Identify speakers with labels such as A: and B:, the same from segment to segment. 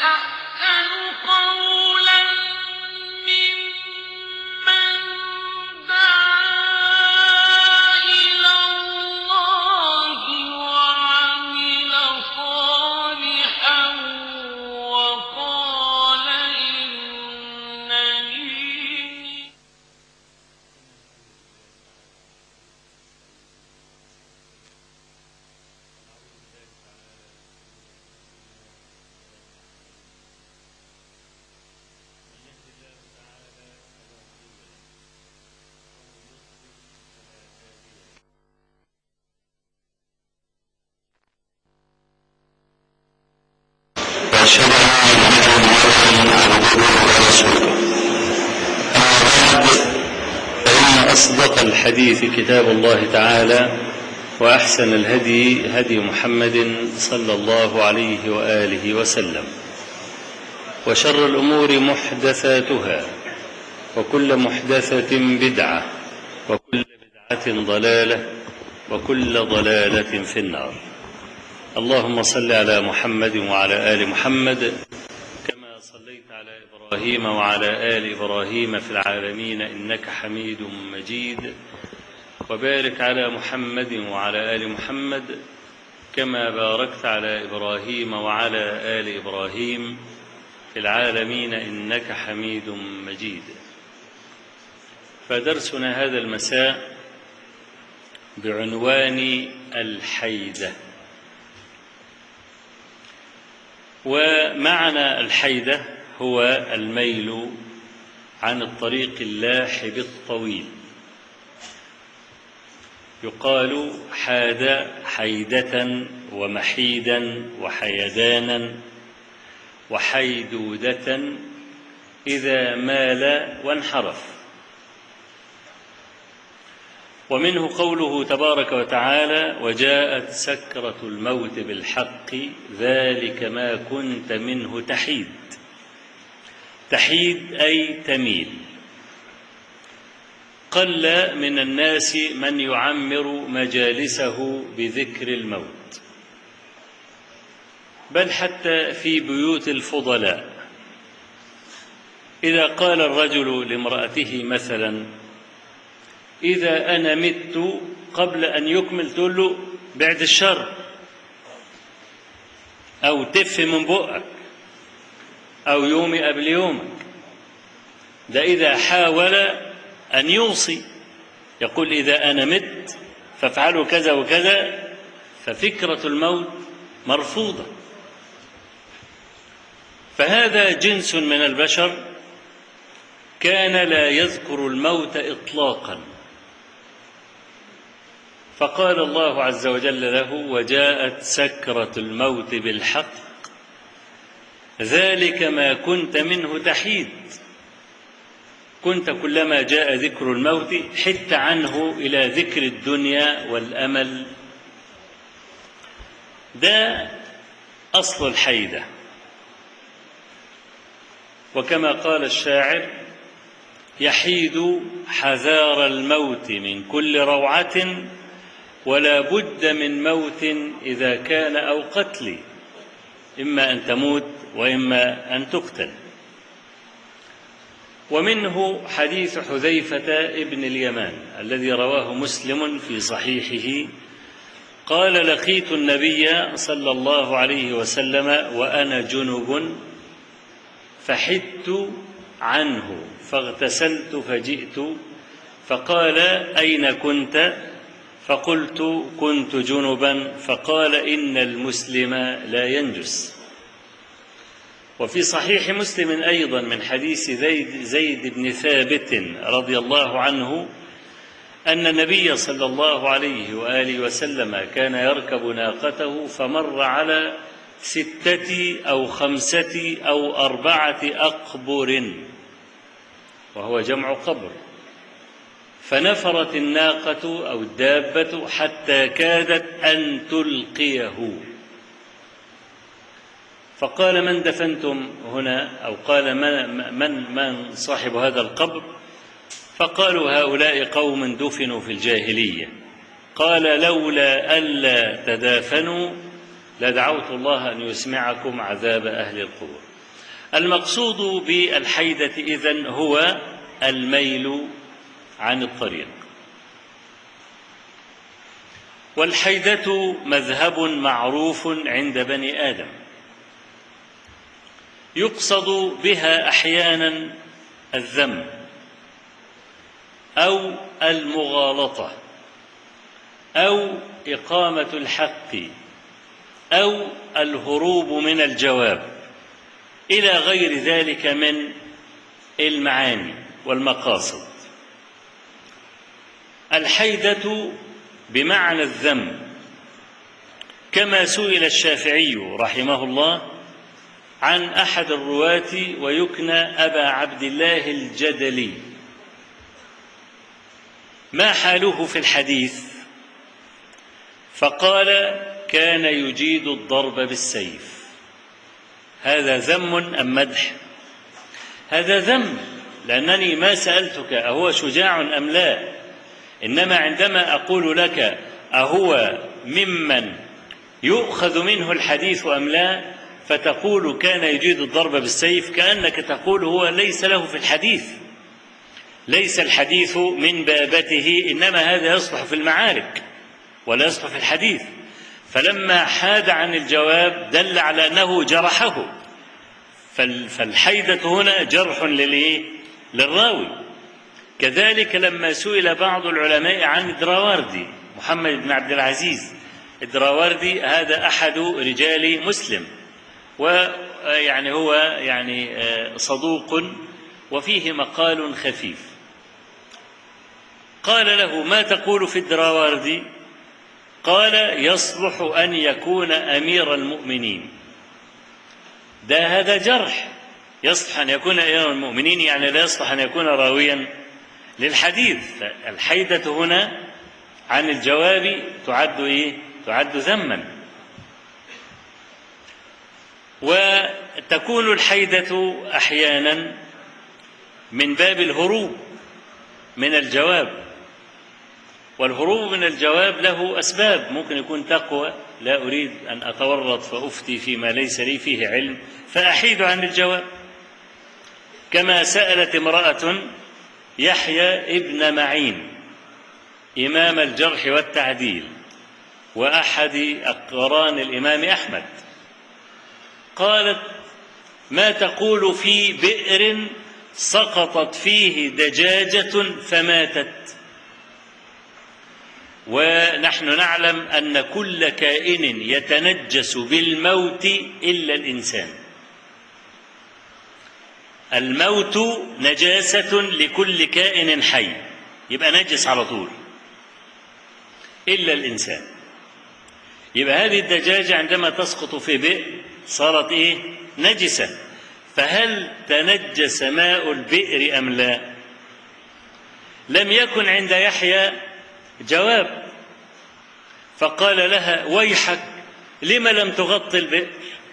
A: أحسن قولا ممن دعا إلى الله وعمل صالحا وقال إنني
B: واشهد ان محمدا عبده ورسوله اما بعد فان اصدق الحديث كتاب الله تعالى واحسن الهدي هدي محمد صلى الله عليه واله وسلم وشر الامور محدثاتها وكل محدثه بدعه وكل بدعه ضلاله وكل ضلاله في النار اللهم صل على محمد وعلى ال محمد كما صليت على ابراهيم وعلى ال ابراهيم في العالمين انك حميد مجيد وبارك على محمد وعلى ال محمد كما باركت على ابراهيم وعلى ال ابراهيم في العالمين انك حميد مجيد فدرسنا هذا المساء بعنوان الحيده ومعنى الحيدة هو الميل عن الطريق اللاحب الطويل يقال حاد حيدة ومحيدا وحيدانا وحيدودة إذا مال وانحرف ومنه قوله تبارك وتعالى وجاءت سكرة الموت بالحق ذلك ما كنت منه تحيد تحيد أي تميل قل من الناس من يعمر مجالسه بذكر الموت بل حتى في بيوت الفضلاء إذا قال الرجل لامرأته مثلا إذا أنا مت قبل أن يكمل تقول له بعد الشر أو تف من بقك أو يومي قبل يومك ده إذا حاول أن يوصي يقول إذا أنا مت فافعلوا كذا وكذا ففكرة الموت مرفوضة فهذا جنس من البشر كان لا يذكر الموت إطلاقا فقال الله عز وجل له وجاءت سكرة الموت بالحق ذلك ما كنت منه تحيد كنت كلما جاء ذكر الموت حدت عنه إلى ذكر الدنيا والأمل ده أصل الحيدة وكما قال الشاعر يحيد حذار الموت من كل روعة ولا بد من موت إذا كان أو قتل إما أن تموت وإما أن تقتل ومنه حديث حذيفة ابن اليمان الذي رواه مسلم في صحيحه قال لقيت النبي صلى الله عليه وسلم وأنا جنب فحدت عنه فاغتسلت فجئت فقال أين كنت فقلت كنت جنبا فقال إن المسلم لا ينجس وفي صحيح مسلم أيضا من حديث زيد, زيد بن ثابت رضي الله عنه أن النبي صلى الله عليه وآله وسلم كان يركب ناقته فمر على ستة أو خمسة أو أربعة أقبر وهو جمع قبر فنفرت الناقة أو الدابة حتى كادت أن تلقيه فقال من دفنتم هنا أو قال من, من, من صاحب هذا القبر فقالوا هؤلاء قوم دفنوا في الجاهلية قال لولا ألا تدافنوا لدعوت الله أن يسمعكم عذاب أهل القبور المقصود بالحيدة إذن هو الميل عن الطريق والحيدة مذهب معروف عند بني آدم يقصد بها أحيانا الذم أو المغالطة أو إقامة الحق أو الهروب من الجواب إلى غير ذلك من المعاني والمقاصد الحيدة بمعنى الذم كما سئل الشافعي رحمه الله عن أحد الرواة ويكنى أبا عبد الله الجدلي ما حاله في الحديث فقال كان يجيد الضرب بالسيف هذا ذم أم مدح هذا ذم لأنني ما سألتك أهو شجاع أم لا إنما عندما أقول لك أهو ممن يؤخذ منه الحديث أم لا فتقول كان يجيد الضرب بالسيف كأنك تقول هو ليس له في الحديث ليس الحديث من بابته إنما هذا يصلح في المعارك ولا يصلح في الحديث فلما حاد عن الجواب دل على أنه جرحه فالحيدة هنا جرح للإيه؟ للراوي كذلك لما سئل بعض العلماء عن الدراوردي محمد بن عبد العزيز الدراوردي هذا أحد رجال مسلم ويعني هو يعني صدوق وفيه مقال خفيف قال له ما تقول في الدراوردي قال يصلح أن يكون أمير المؤمنين ده هذا جرح يصلح أن يكون أمير المؤمنين يعني لا يصلح أن يكون راويا للحديث الحيدة هنا عن الجواب تعد إيه؟ تعد ذما وتكون الحيدة أحيانا من باب الهروب من الجواب والهروب من الجواب له أسباب ممكن يكون تقوى لا أريد أن أتورط فأفتي فيما ليس لي فيه علم فأحيد عن الجواب كما سألت امرأة يحيى ابن معين إمام الجرح والتعديل وأحد أقران الإمام أحمد قالت ما تقول في بئر سقطت فيه دجاجة فماتت ونحن نعلم أن كل كائن يتنجس بالموت إلا الإنسان الموت نجاسة لكل كائن حي يبقى نجس على طول إلا الإنسان يبقى هذه الدجاجة عندما تسقط في بئر صارت إيه نجسة فهل تنجس ماء البئر أم لا لم يكن عند يحيى جواب فقال لها ويحك لم لم تغطي البئر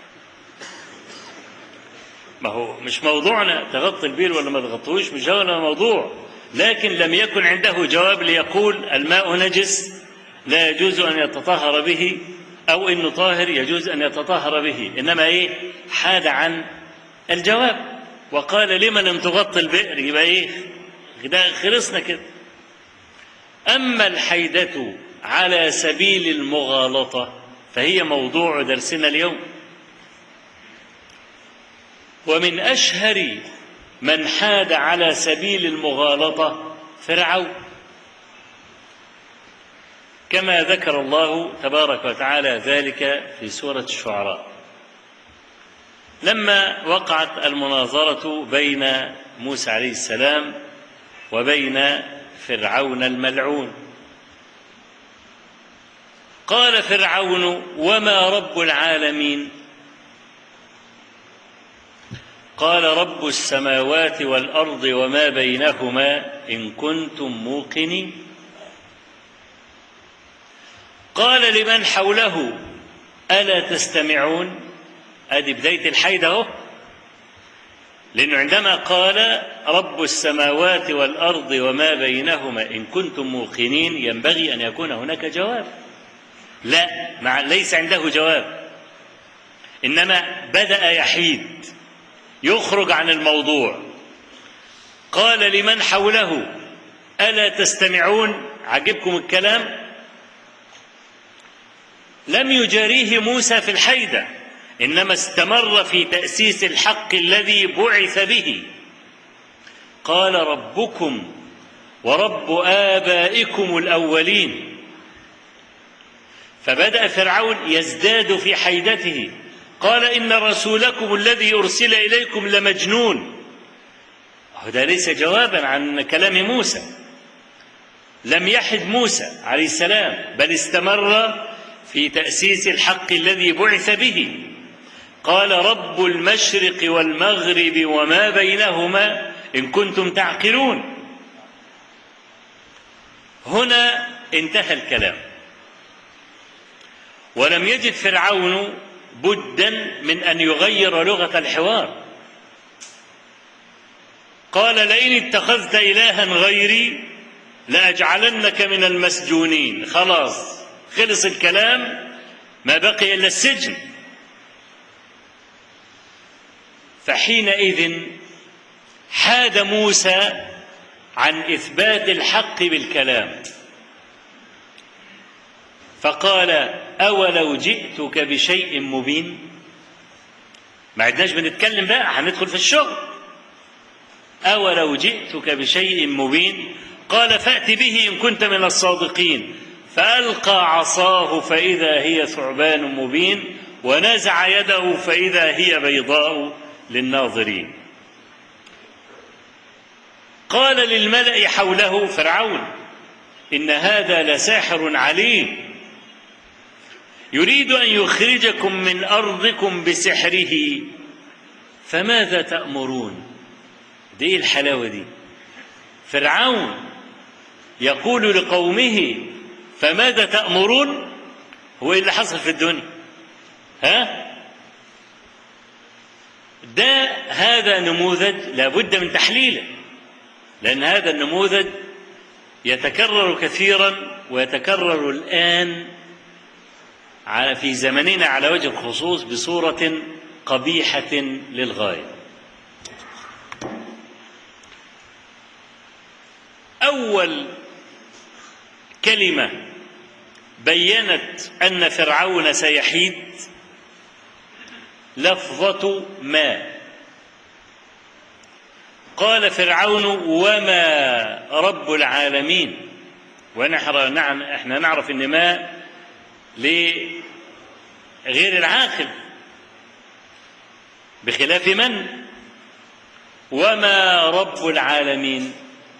B: ما هو مش موضوعنا تغطي البئر ولا ما تغطوش مش هو الموضوع لكن لم يكن عنده جواب ليقول الماء نجس لا يجوز أن يتطهر به أو إنه طاهر يجوز أن يتطهر به إنما إيه حاد عن الجواب وقال لم لم تغطي البئر يبقى إيه ده خلصنا كده أما الحيدة على سبيل المغالطة فهي موضوع درسنا اليوم ومن أشهر من حاد على سبيل المغالطة فرعون كما ذكر الله تبارك وتعالى ذلك في سورة الشعراء لما وقعت المناظرة بين موسى عليه السلام وبين فرعون الملعون قال فرعون وما رب العالمين قال رب السماوات والارض وما بينهما ان كنتم موقنين قال لمن حوله الا تستمعون ادي بدايه الحيد اهو لأنه عندما قال رب السماوات والأرض وما بينهما إن كنتم موقنين ينبغي أن يكون هناك جواب لا مع ليس عنده جواب إنما بدأ يحيد يخرج عن الموضوع قال لمن حوله ألا تستمعون عجبكم الكلام لم يجاريه موسى في الحيدة إنما استمر في تأسيس الحق الذي بعث به قال ربكم ورب آبائكم الأولين فبدأ فرعون يزداد في حيدته قال إن رسولكم الذي أرسل إليكم لمجنون هذا ليس جوابا عن كلام موسى لم يحد موسى عليه السلام بل استمر في تأسيس الحق الذي بعث به قال رب المشرق والمغرب وما بينهما إن كنتم تعقلون هنا انتهى الكلام ولم يجد فرعون بدا من ان يغير لغه الحوار قال لئن اتخذت الها غيري لاجعلنك من المسجونين خلاص خلص الكلام ما بقي الا السجن فحينئذ حاد موسى عن اثبات الحق بالكلام فقال اولو جئتك بشيء مبين ما عدناش بنتكلم بقى هندخل في الشغل اولو جئتك بشيء مبين قال فات به ان كنت من الصادقين فالقى عصاه فاذا هي ثعبان مبين ونزع يده فاذا هي بيضاء للناظرين قال للملا حوله فرعون ان هذا لساحر عليم يريد ان يخرجكم من ارضكم بسحره فماذا تامرون دي إيه الحلاوه دي فرعون يقول لقومه فماذا تامرون هو ايه اللي حصل في الدنيا ها ده هذا نموذج لابد من تحليله لأن هذا النموذج يتكرر كثيرا ويتكرر الآن على في زمننا على وجه الخصوص بصورة قبيحة للغاية. أول كلمة بينت أن فرعون سيحيد لفظة ما قال فرعون وما رب العالمين ونحن نعم احنا نعرف ان ما لغير العاقل بخلاف من وما رب العالمين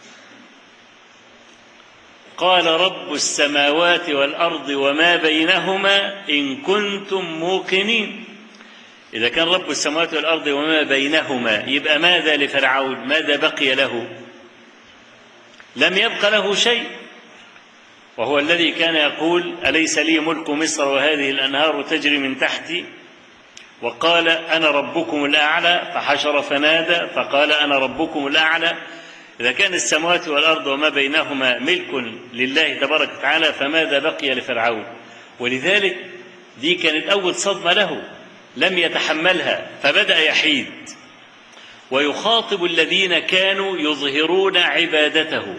B: قال رب السماوات والارض وما بينهما ان كنتم موقنين إذا كان رب السماوات والأرض وما بينهما يبقى ماذا لفرعون ماذا بقي له لم يبق له شيء وهو الذي كان يقول أليس لي ملك مصر وهذه الأنهار تجري من تحتي وقال أنا ربكم الأعلى فحشر فنادى فقال أنا ربكم الأعلى إذا كان السماوات والأرض وما بينهما ملك لله تبارك وتعالى فماذا بقي لفرعون ولذلك دي كانت أول صدمة له لم يتحملها فبدا يحيد ويخاطب الذين كانوا يظهرون عبادته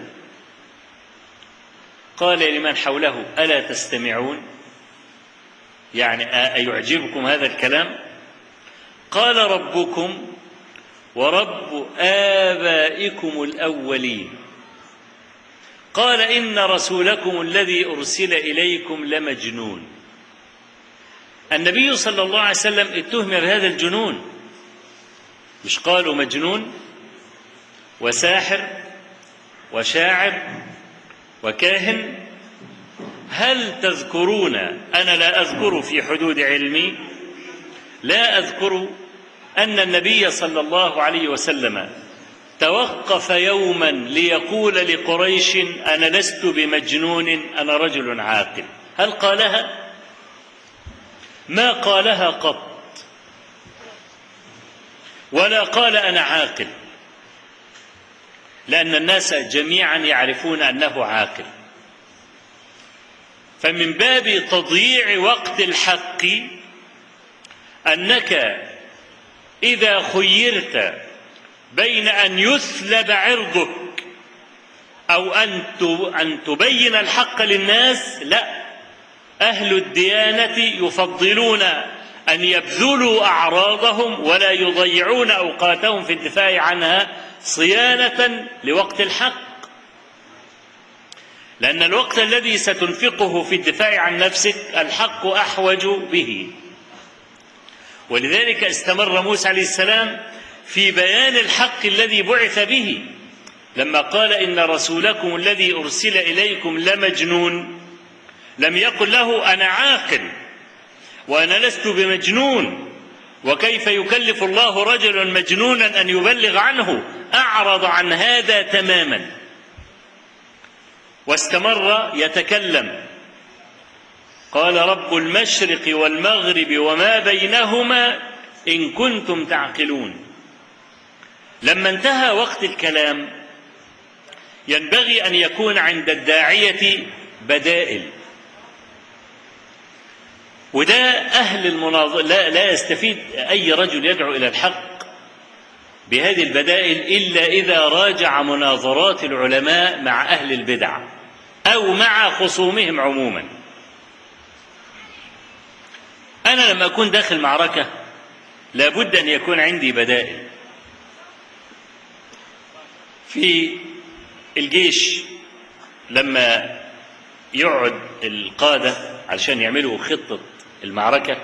B: قال لمن حوله الا تستمعون يعني ايعجبكم هذا الكلام قال ربكم ورب ابائكم الاولين قال ان رسولكم الذي ارسل اليكم لمجنون النبي صلى الله عليه وسلم اتهم بهذا الجنون مش قالوا مجنون وساحر وشاعر وكاهن هل تذكرون انا لا اذكر في حدود علمي لا اذكر ان النبي صلى الله عليه وسلم توقف يوما ليقول لقريش انا لست بمجنون انا رجل عاقل هل قالها ما قالها قط ولا قال انا عاقل لان الناس جميعا يعرفون انه عاقل فمن باب تضييع وقت الحق انك إذا خيرت بين أن يسلب عرضك أو أن أن تبين الحق للناس لا أهل الديانة يفضلون أن يبذلوا أعراضهم ولا يضيعون أوقاتهم في الدفاع عنها صيانة لوقت الحق لأن الوقت الذي ستنفقه في الدفاع عن نفسك الحق أحوج به ولذلك استمر موسى عليه السلام في بيان الحق الذي بعث به لما قال إن رسولكم الذي أرسل إليكم لمجنون لم يقل له أنا عاقل وأنا لست بمجنون وكيف يكلف الله رجلا مجنونا أن يبلغ عنه أعرض عن هذا تماما واستمر يتكلم قال رب المشرق والمغرب وما بينهما إن كنتم تعقلون لما انتهى وقت الكلام ينبغي أن يكون عند الداعية بدائل وده أهل المناظرة لا, لا يستفيد أي رجل يدعو إلى الحق بهذه البدائل إلا إذا راجع مناظرات العلماء مع أهل البدع أو مع خصومهم عموما أنا لما أكون داخل معركة لابد أن يكون عندي بدائل في الجيش لما يقعد القادة علشان يعملوا خطة المعركة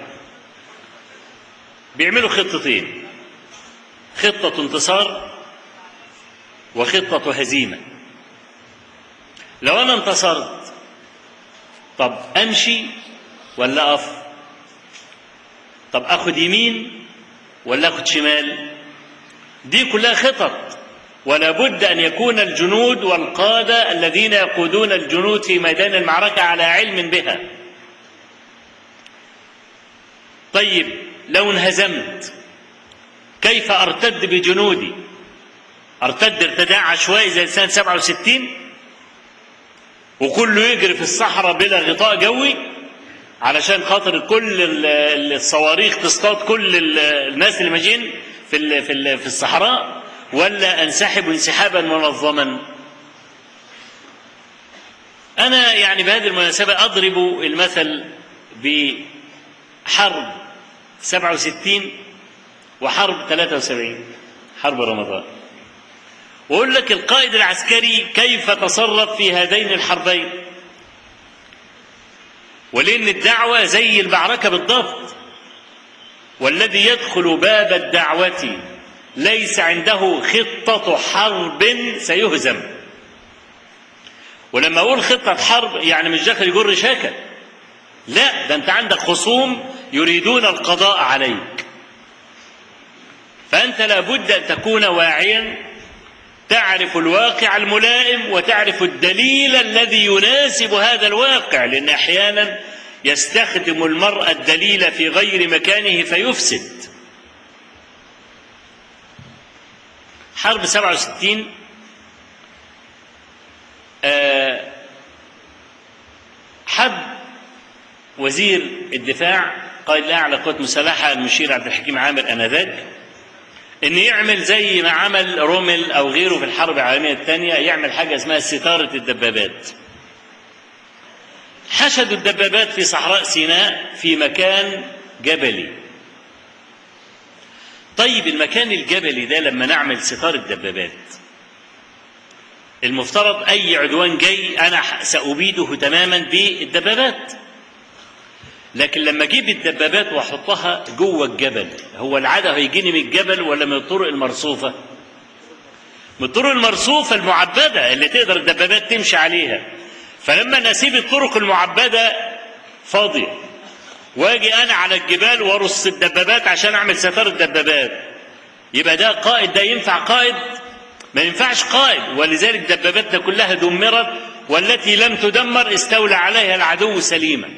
B: بيعملوا خطتين خطة انتصار وخطة هزيمة لو أنا انتصرت طب أمشي ولا أقف طب أخد يمين ولا أخد شمال دي كلها خطط ولا بد أن يكون الجنود والقادة الذين يقودون الجنود في ميدان المعركة على علم بها طيب لو انهزمت كيف أرتد بجنودي أرتد ارتداء عشوائي زي سنة 67 وكله يجري في الصحراء بلا غطاء جوي علشان خاطر كل الصواريخ تصطاد كل الناس اللي ماشيين في في في الصحراء ولا انسحب انسحابا منظما انا يعني بهذه المناسبه اضرب المثل بحرب 67 وحرب 73 حرب رمضان واقول لك القائد العسكري كيف تصرف في هذين الحربين ولان الدعوه زي المعركه بالضبط والذي يدخل باب الدعوه ليس عنده خطه حرب سيهزم ولما اقول خطه حرب يعني مش داخل يجر شاكا لا ده انت عندك خصوم يريدون القضاء عليك فانت لابد ان تكون واعيا تعرف الواقع الملائم وتعرف الدليل الذي يناسب هذا الواقع لان احيانا يستخدم المرء الدليل في غير مكانه فيفسد حرب 67 آه حب وزير الدفاع قائد الاعلى قوات مسلحه المشير عبد الحكيم عامر انذاك ان يعمل زي ما عمل رومل او غيره في الحرب العالميه الثانيه يعمل حاجه اسمها ستاره الدبابات حشدوا الدبابات في صحراء سيناء في مكان جبلي طيب المكان الجبلي ده لما نعمل ستار الدبابات المفترض اي عدوان جاي انا سابيده تماما بالدبابات لكن لما اجيب الدبابات واحطها جوه الجبل هو العاده هيجيني من الجبل ولا من الطرق المرصوفه من الطرق المرصوفه المعبده اللي تقدر الدبابات تمشي عليها فلما نسيب الطرق المعبده فاضيه واجي انا على الجبال وارص الدبابات عشان اعمل ستار الدبابات يبقى ده قائد ده ينفع قائد ما ينفعش قائد ولذلك دباباتنا كلها دمرت والتي لم تدمر استولى عليها العدو سليما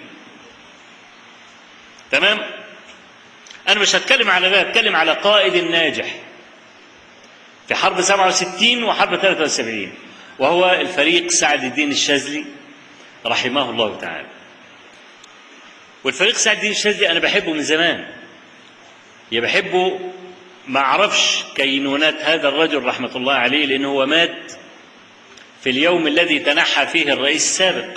B: تمام انا مش هتكلم على ده هتكلم على قائد ناجح في حرب 67 وحرب 73 وهو الفريق سعد الدين الشاذلي رحمه الله تعالى والفريق سعد الدين الشاذلي انا بحبه من زمان يا بحبه ما اعرفش كينونات هذا الرجل رحمة الله عليه لأنه هو مات في اليوم الذي تنحى فيه الرئيس السابق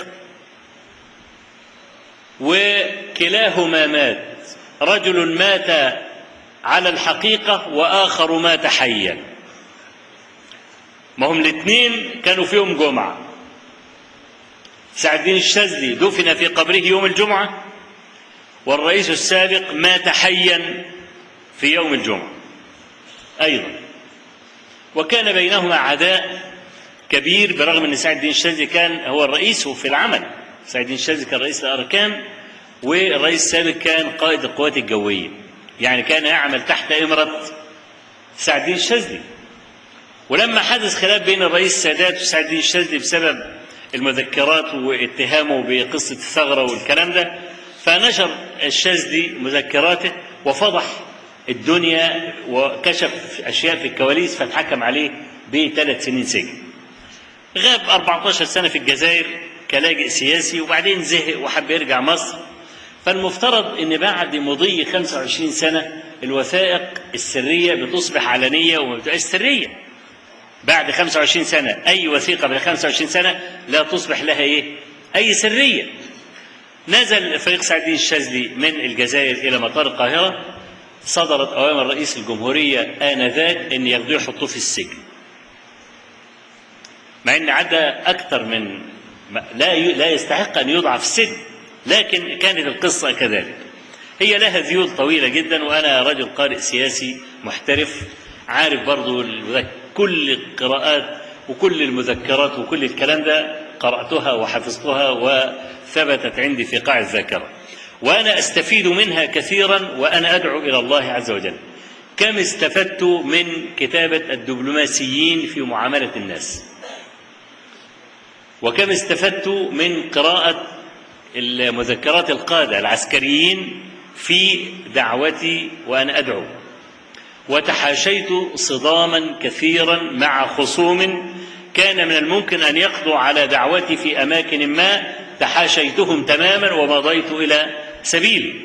B: وكلاهما مات رجل مات على الحقيقة وآخر مات حيا ما هم الاثنين كانوا فيهم جمعة سعد الدين الشاذلي دفن في قبره يوم الجمعة والرئيس السابق مات حيا في يوم الجمعة أيضا وكان بينهما عداء كبير برغم أن سعد الدين الشاذلي كان هو الرئيس في العمل سعد الدين الشاذلي كان رئيس الأركان والرئيس السابق كان قائد القوات الجوية يعني كان يعمل تحت إمرة سعد الدين الشاذلي ولما حدث خلاف بين الرئيس السادات وسعد الدين الشاذلي بسبب المذكرات واتهامه بقصة الثغرة والكلام ده فنشر الشاذلي مذكراته وفضح الدنيا وكشف أشياء في الكواليس فاتحكم عليه بثلاث سنين سجن غاب 14 سنة في الجزائر كلاجئ سياسي وبعدين زهق وحب يرجع مصر فالمفترض ان بعد مضي 25 سنة الوثائق السرية بتصبح علنية وما بتبقاش سرية بعد 25 سنة أي وثيقة بعد 25 سنة لا تصبح لها إيه؟ أي سرية. نزل فريق سعد الدين الشاذلي من الجزائر إلى مطار القاهرة صدرت أوامر رئيس الجمهورية آنذاك أن ياخدوه يحطوه في السجن. مع أن عدى أكثر من لا لا يستحق أن يوضع في السجن لكن كانت القصة كذلك. هي لها ذيول طويلة جدا وأنا رجل قارئ سياسي محترف عارف برضو كل القراءات وكل المذكرات وكل الكلام ده قرأتها وحفظتها وثبتت عندي في قاع الذاكرة وأنا أستفيد منها كثيرا وأنا أدعو إلى الله عز وجل كم استفدت من كتابة الدبلوماسيين في معاملة الناس وكم استفدت من قراءة المذكرات القادة العسكريين في دعوتي وأنا أدعو وتحاشيت صداما كثيرا مع خصوم كان من الممكن ان يقضوا على دعوتي في اماكن ما تحاشيتهم تماما ومضيت الى سبيلي.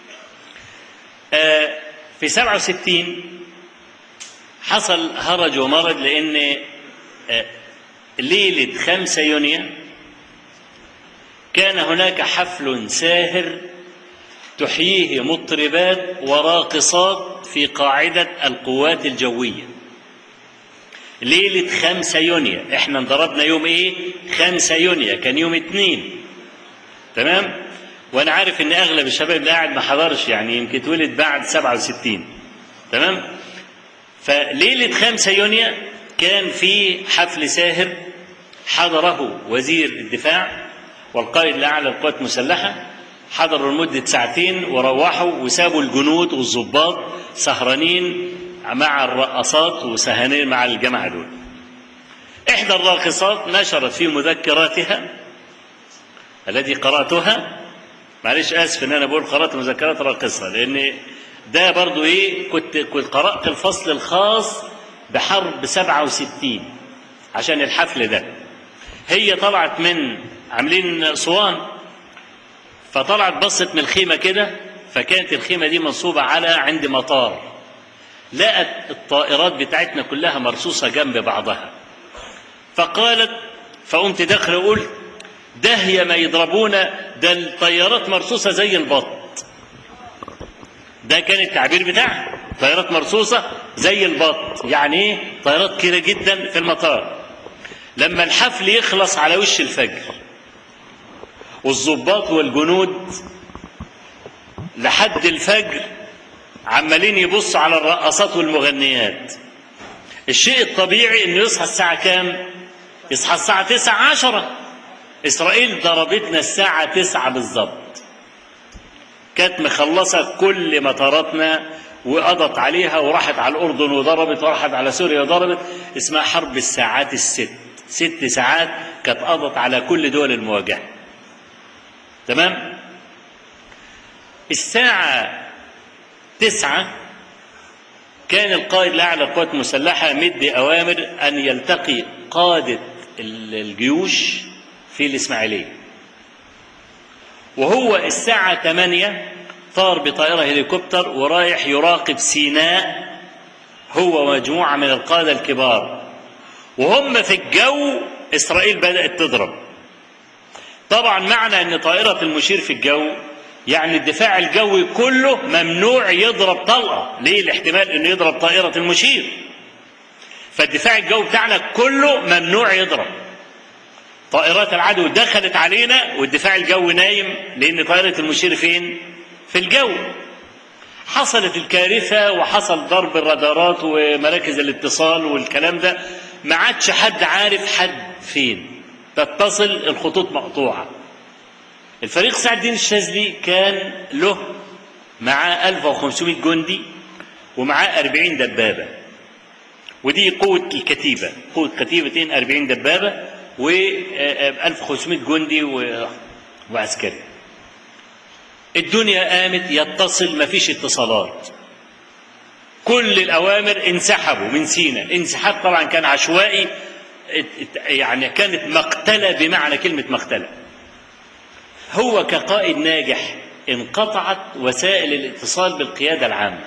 B: في 67 حصل هرج ومرج لان ليله 5 يونيو كان هناك حفل ساهر تحييه مطربات وراقصات في قاعدة القوات الجوية ليلة خمسة يونيو احنا انضربنا يوم ايه خمسة يونيو كان يوم اتنين تمام وانا عارف ان اغلب الشباب اللي قاعد ما حضرش يعني يمكن اتولد بعد سبعة وستين تمام فليلة خمسة يونيو كان في حفل ساهر حضره وزير الدفاع والقائد الأعلى للقوات المسلحة حضروا لمدة ساعتين وروحوا وسابوا الجنود والضباط سهرانين مع الرقصات وسهرانين مع الجماعة دول إحدى الراقصات نشرت في مذكراتها التي قرأتها معلش آسف إن أنا بقول قرأت مذكرات راقصة لأن ده برضو إيه كنت كنت قرأت الفصل الخاص بحرب 67 عشان الحفل ده هي طلعت من عاملين اسوان فطلعت بصت من الخيمه كده فكانت الخيمه دي منصوبه على عند مطار لقت الطائرات بتاعتنا كلها مرصوصه جنب بعضها فقالت فقمت داخل وقلت داهيه ما يضربونا ده الطيارات مرصوصه زي البط ده كان التعبير بتاعها طيارات مرصوصه زي البط يعني ايه طيارات كتيره جدا في المطار لما الحفل يخلص على وش الفجر والضباط والجنود لحد الفجر عمالين يبصوا على الرقصات والمغنيات الشيء الطبيعي انه يصحى الساعة كام؟ يصحى الساعة تسعة عشرة إسرائيل ضربتنا الساعة تسعة بالظبط كانت مخلصة كل مطاراتنا وقضت عليها وراحت على الأردن وضربت وراحت على سوريا وضربت اسمها حرب الساعات الست ست ساعات كانت قضت على كل دول المواجهة تمام الساعة تسعة كان القائد الأعلى للقوات المسلحة مدي أوامر أن يلتقي قادة الجيوش في الإسماعيلية وهو الساعة 8 طار بطائرة هليكوبتر ورايح يراقب سيناء هو مجموعة من القادة الكبار وهم في الجو إسرائيل بدأت تضرب طبعا معنى أن طائرة المشير في الجو يعني الدفاع الجوي كله ممنوع يضرب طلقة ليه الاحتمال أنه يضرب طائرة المشير فالدفاع الجوي بتاعنا كله ممنوع يضرب طائرات العدو دخلت علينا والدفاع الجوي نايم لأن طائرة المشير فين؟ في الجو حصلت الكارثة وحصل ضرب الرادارات ومراكز الاتصال والكلام ده ما عادش حد عارف حد فين تتصل الخطوط مقطوعة الفريق سعد الدين الشاذلي كان له معاه 1500 جندي ومعاه 40 دبابة ودي قوة الكتيبة قوة كتيبتين 40 دبابة و 1500 جندي و- وعسكري الدنيا قامت يتصل مفيش اتصالات كل الأوامر انسحبوا من سينا انسحاب طبعا كان عشوائي ات- ات- يعني كانت مقتلة بمعنى كلمة مقتلة هو كقائد ناجح انقطعت وسائل الاتصال بالقيادة العامة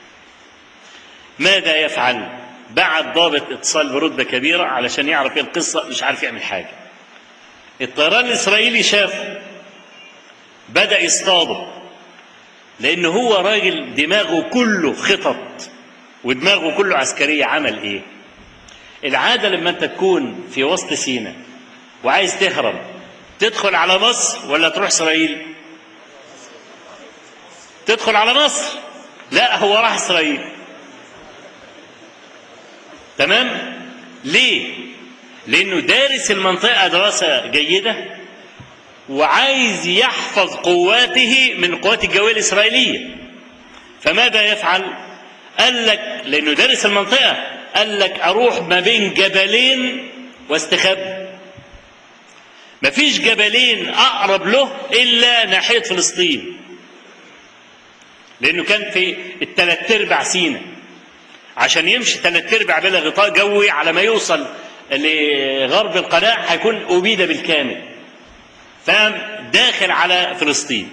B: ماذا يفعل بعد ضابط اتصال برتبة كبيرة علشان يعرف ايه القصة مش عارف يعمل حاجة الطيران الإسرائيلي شافه بدأ يصطاده لأن هو راجل دماغه كله خطط ودماغه كله عسكرية عمل إيه؟ العادة لما أنت تكون في وسط سينا وعايز تهرب تدخل على مصر ولا تروح إسرائيل؟ تدخل على مصر لا هو راح إسرائيل تمام؟ ليه؟ لأنه دارس المنطقة دراسة جيدة وعايز يحفظ قواته من القوات الجوية الإسرائيلية فماذا يفعل قال لك لأنه دارس المنطقة قال لك أروح ما بين جبلين واستخبى مفيش جبلين أقرب له إلا ناحية فلسطين لأنه كان في الثلاث أرباع سينا عشان يمشي ثلاث أرباع بلا غطاء جوي على ما يوصل لغرب القناة هيكون أبيد بالكامل فقام داخل على فلسطين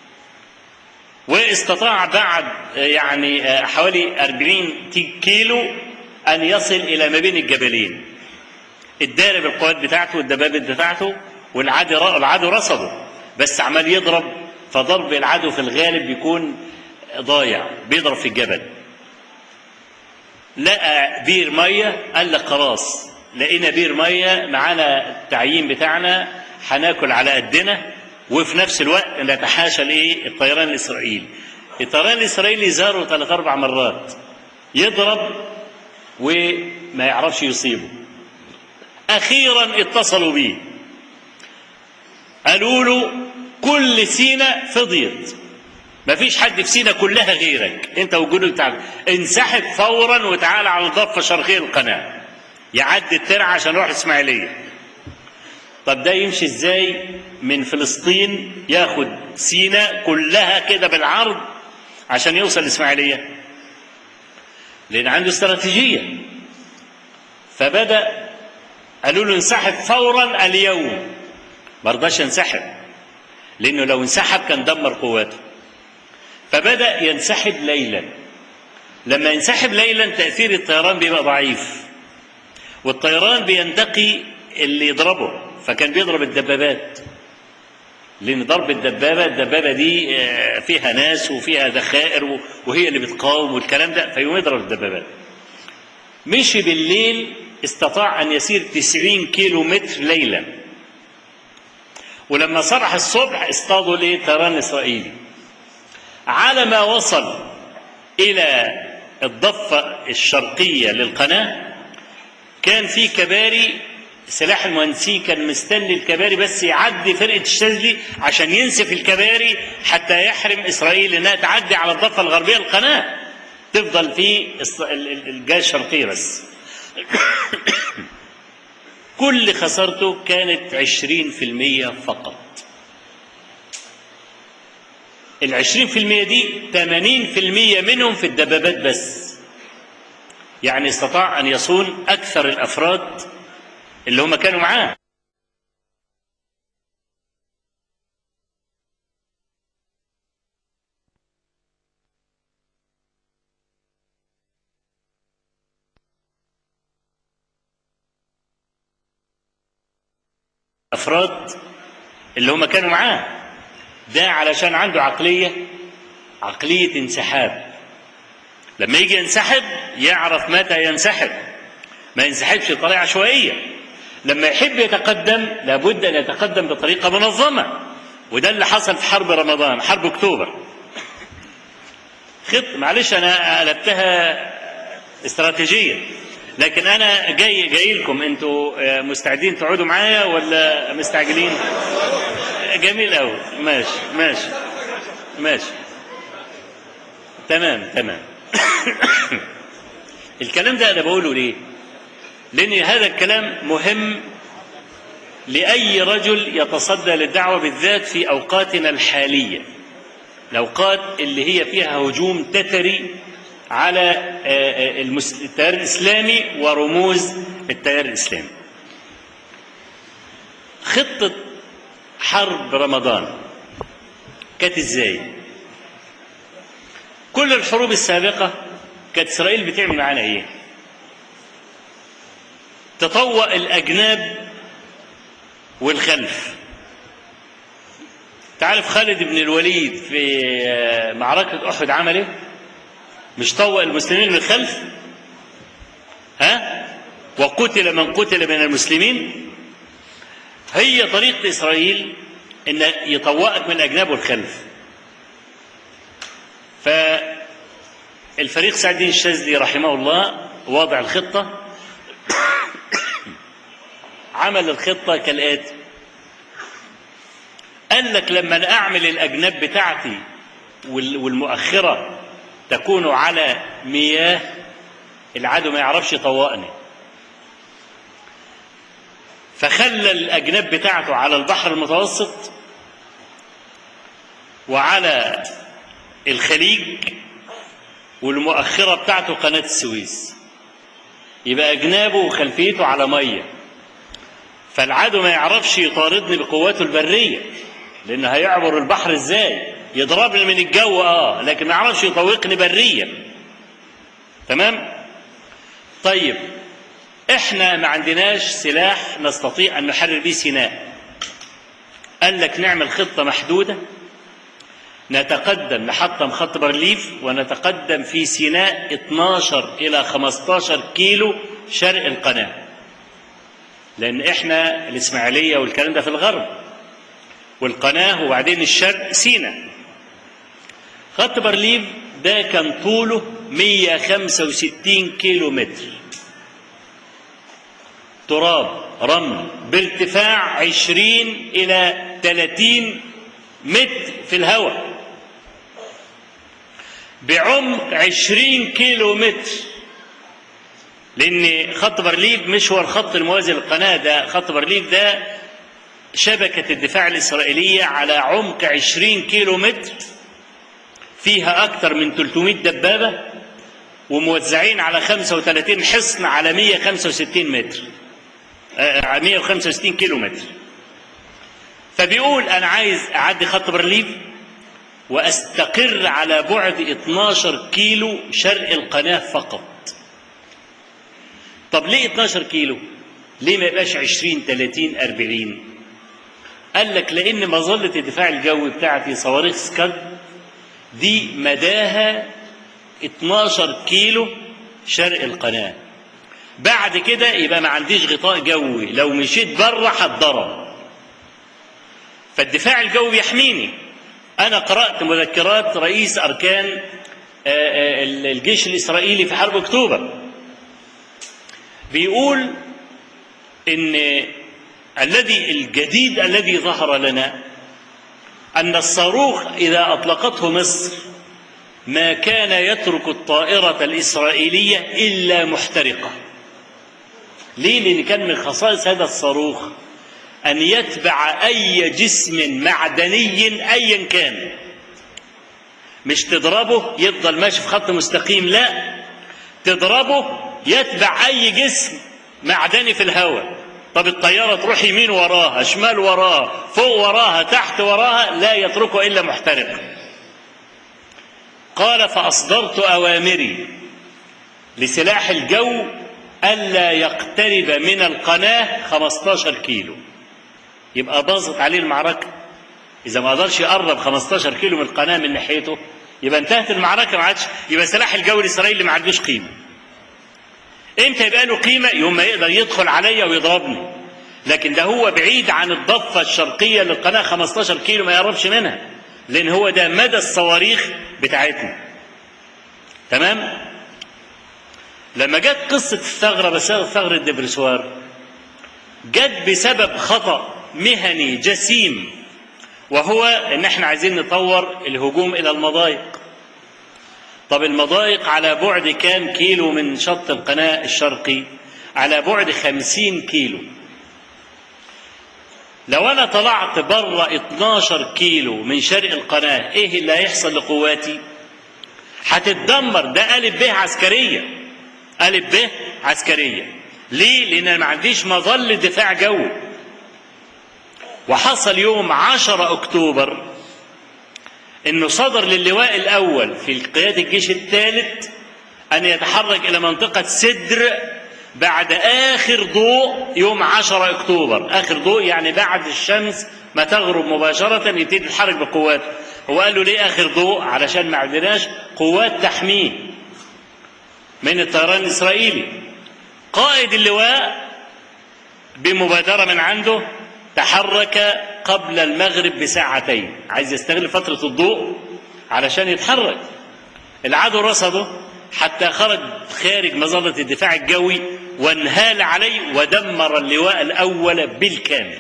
B: واستطاع بعد يعني حوالي 40 كيلو أن يصل إلى ما بين الجبلين اتدارب القوات بتاعته والدبابات بتاعته والعدو العدو رصده بس عمال يضرب فضرب العدو في الغالب بيكون ضايع بيضرب في الجبل لقى بير ميه قال لك خلاص لقينا بير ميه معانا التعيين بتاعنا هناكل على قدنا وفي نفس الوقت نتحاشى الايه الطيران الاسرائيلي الطيران الاسرائيلي زاره ثلاث اربع مرات يضرب وما يعرفش يصيبه اخيرا اتصلوا بيه قالوا له كل سينا فضيت مفيش حد في سينا كلها غيرك انت وجودك تعال انسحب فورا وتعال على الضفه الشرقيه القناه يعدي الترعه عشان يروح الاسماعيليه طب ده يمشي ازاي من فلسطين ياخد سينا كلها كده بالعرض عشان يوصل الاسماعيليه لان عنده استراتيجيه فبدا قالوا له انسحب فورا اليوم ما رضاش ينسحب لانه لو انسحب كان دمر قواته فبدا ينسحب ليلا لما ينسحب ليلا تاثير الطيران بيبقى ضعيف والطيران بينتقي اللي يضربه فكان بيضرب الدبابات لان ضرب الدبابه الدبابه دي فيها ناس وفيها ذخائر وهي اللي بتقاوم والكلام ده فيقوم يضرب الدبابات مشي بالليل استطاع ان يسير 90 كيلو متر ليلا ولما صرح الصبح اصطادوا ليه طيران اسرائيلي على ما وصل الى الضفه الشرقيه للقناه كان في كباري سلاح المهندسين كان مستني الكباري بس يعدي فرقه الشاذلي عشان ينسف الكباري حتى يحرم اسرائيل انها تعدي على الضفه الغربيه القناه تفضل في الجهه الشرقيه بس كل خسارته كانت عشرين في المية فقط العشرين في المية دي تمانين في المية منهم في الدبابات بس يعني استطاع أن يصون أكثر الأفراد اللي هم كانوا معاه أفراد اللي هم كانوا معاه ده علشان عنده عقلية عقلية انسحاب لما يجي ينسحب يعرف متى ينسحب ما ينسحبش بطريقة عشوائية لما يحب يتقدم لابد أن يتقدم بطريقة منظمة وده اللي حصل في حرب رمضان حرب أكتوبر خط معلش أنا قلبتها استراتيجية لكن أنا جاي جاي لكم أنتوا مستعدين تقعدوا معايا ولا مستعجلين؟ جميل أوي ماشي ماشي ماشي تمام تمام الكلام ده أنا بقوله ليه؟ لأن هذا الكلام مهم لأي رجل يتصدى للدعوة بالذات في أوقاتنا الحالية الأوقات اللي هي فيها هجوم تتري على التيار الإسلامي ورموز التيار الإسلامي خطة حرب رمضان كانت ازاي كل الحروب السابقة كانت إسرائيل بتعمل معانا إيه تطوأ الأجناب والخلف تعرف خالد بن الوليد في معركة أحد عمل إيه؟ مش طوأ المسلمين من الخلف؟ ها؟ وقتل من قتل من المسلمين؟ هي طريقة إسرائيل إن يطوأك من الأجناب والخلف. فالفريق سعد الدين الشاذلي رحمه الله وضع الخطة عمل الخطة كالآتي قال لك لما أنا أعمل الأجناب بتاعتي والمؤخرة تكون على مياه العدو ما يعرفش يطوقني فخلى الأجناب بتاعته على البحر المتوسط وعلى الخليج والمؤخرة بتاعته قناة السويس يبقى أجنابه وخلفيته على مية فالعدو ما يعرفش يطاردني بقواته البرية لأنه هيعبر البحر إزاي يضربني من الجو آه لكن ما يعرفش يطوقني بريا تمام طيب احنا ما عندناش سلاح نستطيع ان نحرر به سيناء قال لك نعمل خطه محدوده نتقدم نحطم خط بارليف ونتقدم في سيناء 12 الى 15 كيلو شرق القناه لان احنا الاسماعيليه والكلام ده في الغرب والقناه وبعدين الشرق سيناء خط بارليف ده كان طوله 165 كيلو متر تراب رمل بارتفاع 20 إلى 30 متر في الهواء بعمق 20 كيلو متر لأن خط برليف مش هو الخط الموازي للقناة ده خط برليف ده شبكة الدفاع الإسرائيلية على عمق 20 كيلو متر فيها أكثر من 300 دبابة وموزعين على 35 حصن على 165 متر 165 كيلو متر فبيقول انا عايز اعدي خط برليف واستقر على بعد 12 كيلو شرق القناه فقط طب ليه 12 كيلو ليه ما يبقاش 20 30 40 قال لك لان مظله الدفاع الجوي بتاعتي صواريخ سكاد دي مداها 12 كيلو شرق القناه بعد كده يبقى ما عنديش غطاء جوي لو مشيت بره هتضرب فالدفاع الجوي يحميني انا قرات مذكرات رئيس اركان الجيش الاسرائيلي في حرب اكتوبر بيقول ان الذي الجديد الذي ظهر لنا ان الصاروخ اذا اطلقته مصر ما كان يترك الطائره الاسرائيليه الا محترقه ليه؟ لأن كان من خصائص هذا الصاروخ أن يتبع أي جسم معدني أيا كان مش تضربه يفضل ماشي في خط مستقيم لا تضربه يتبع أي جسم معدني في الهواء طب الطيارة تروح يمين وراها شمال وراها فوق وراها تحت وراها لا يتركه إلا محترق قال فأصدرت أوامري لسلاح الجو ألا يقترب من القناة 15 كيلو يبقى باظت عليه المعركة إذا ما قدرش يقرب 15 كيلو من القناة من ناحيته يبقى انتهت المعركة ما عادش يبقى سلاح الجو الإسرائيلي ما عندوش قيمة امتى يبقى له قيمة يوم ما يقدر يدخل عليا ويضربني لكن ده هو بعيد عن الضفة الشرقية للقناة 15 كيلو ما يقربش منها لأن هو ده مدى الصواريخ بتاعتنا تمام لما جت قصة الثغرة بس ثغرة دبرسوار جت بسبب خطأ مهني جسيم وهو ان احنا عايزين نطور الهجوم الى المضايق طب المضايق على بعد كام كيلو من شط القناة الشرقي على بعد خمسين كيلو لو انا طلعت بره 12 كيلو من شرق القناة ايه اللي هيحصل لقواتي هتتدمر ده ألف ب عسكرية ألف ب عسكرية ليه لان انا ما عنديش مظلة دفاع جوي وحصل يوم 10 اكتوبر انه صدر للواء الاول في قيادة الجيش الثالث ان يتحرك الى منطقة سدر بعد اخر ضوء يوم 10 اكتوبر اخر ضوء يعني بعد الشمس ما تغرب مباشرة يبتدي يتحرك بقواته هو قال له ليه اخر ضوء علشان ما عندناش قوات تحميه من الطيران الاسرائيلي قائد اللواء بمبادرة من عنده تحرك قبل المغرب بساعتين عايز يستغل فترة الضوء علشان يتحرك العدو رصده حتى خرج خارج مظلة الدفاع الجوي وانهال عليه ودمر اللواء الأول بالكامل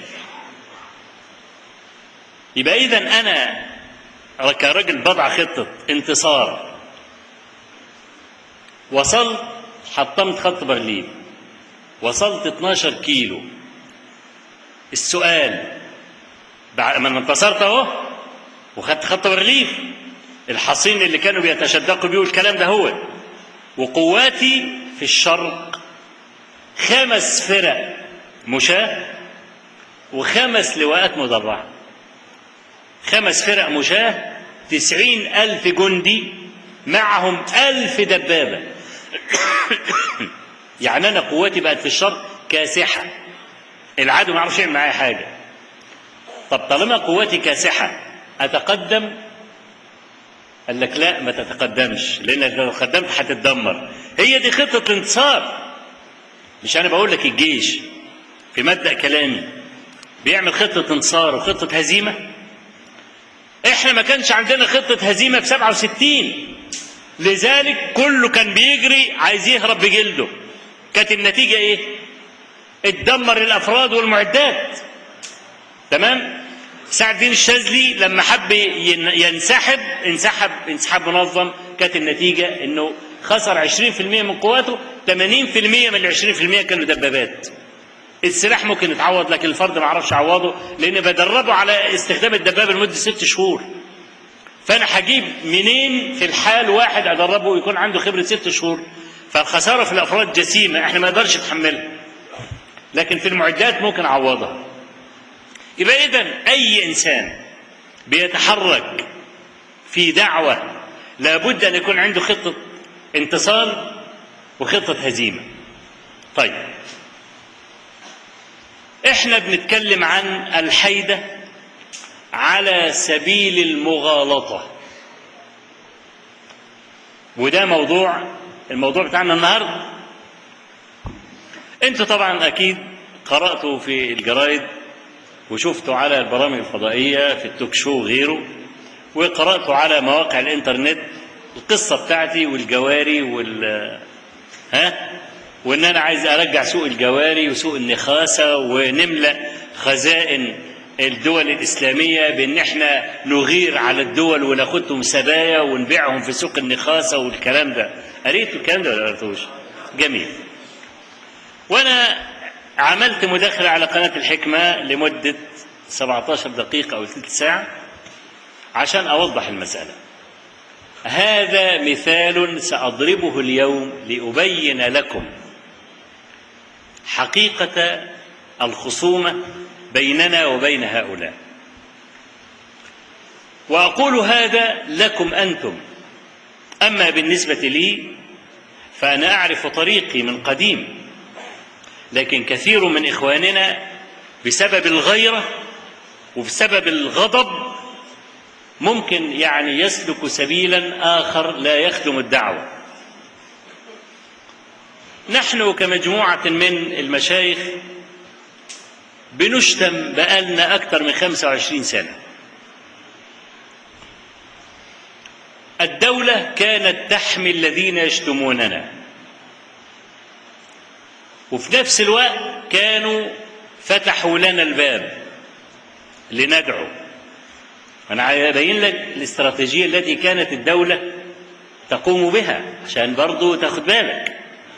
B: يبقى إذا أنا كراجل بضع خطة انتصار وصلت حطمت خط برلين وصلت 12 كيلو السؤال بعد ما انتصرت اهو وخدت خط برليف الحصين اللي كانوا بيتشدقوا بيه والكلام ده هو وقواتي في الشرق خمس فرق مشاة وخمس لواءات مدرعة خمس فرق مشاة تسعين ألف جندي معهم ألف دبابة يعني أنا قواتي بقت في الشرق كاسحة العدو ما يعرفش يعمل معايا حاجة طب طالما قواتي كاسحة أتقدم قال لك لا ما تتقدمش لأنك لو تقدمت هتتدمر هي دي خطة الانتصار مش أنا بقول لك الجيش في مبدأ كلامي بيعمل خطة انتصار وخطة هزيمة احنا ما كانش عندنا خطة هزيمة في 67 لذلك كله كان بيجري عايز يهرب بجلده كانت النتيجة ايه اتدمر الافراد والمعدات تمام سعد الدين الشاذلي لما حب ينسحب انسحب انسحاب منظم كانت النتيجة انه خسر 20% من قواته 80% من ال 20% كانوا دبابات السلاح ممكن يتعوض لكن الفرد ما عرفش يعوضه لان بدربه على استخدام الدبابه لمده ست شهور فانا هجيب منين في الحال واحد ادربه ويكون عنده خبره ست شهور فالخساره في الافراد جسيمه احنا ما نقدرش نتحملها لكن في المعدات ممكن اعوضها يبقى اذا اي انسان بيتحرك في دعوه لابد ان يكون عنده خطه انتصار وخطه هزيمه طيب احنا بنتكلم عن الحيده على سبيل المغالطه وده موضوع الموضوع بتاعنا النهارده انتوا طبعا اكيد قراتوا في الجرايد وشفتوا على البرامج الفضائيه في التوك شو وغيره وقراتوا على مواقع الانترنت القصه بتاعتي والجواري وال ها وان انا عايز ارجع سوق الجواري وسوق النخاسه ونملا خزائن الدول الاسلاميه بان احنا نغير على الدول وناخدهم سبايا ونبيعهم في سوق النخاسه والكلام ده قريتوا الكلام ده ولا قريتوش؟ جميل وانا عملت مداخله على قناه الحكمه لمده 17 دقيقه او ثلث ساعه عشان اوضح المساله هذا مثال ساضربه اليوم لابين لكم حقيقه الخصومه بيننا وبين هؤلاء واقول هذا لكم انتم اما بالنسبه لي فانا اعرف طريقي من قديم لكن كثير من اخواننا بسبب الغيرة وبسبب الغضب ممكن يعني يسلك سبيلا آخر لا يخدم الدعوة نحن كمجموعة من المشايخ بنشتم بقالنا أكثر من 25 سنة الدولة كانت تحمي الذين يشتموننا وفي نفس الوقت كانوا فتحوا لنا الباب لندعو أنا أبين لك الاستراتيجية التي كانت الدولة تقوم بها عشان برضو تاخد بالك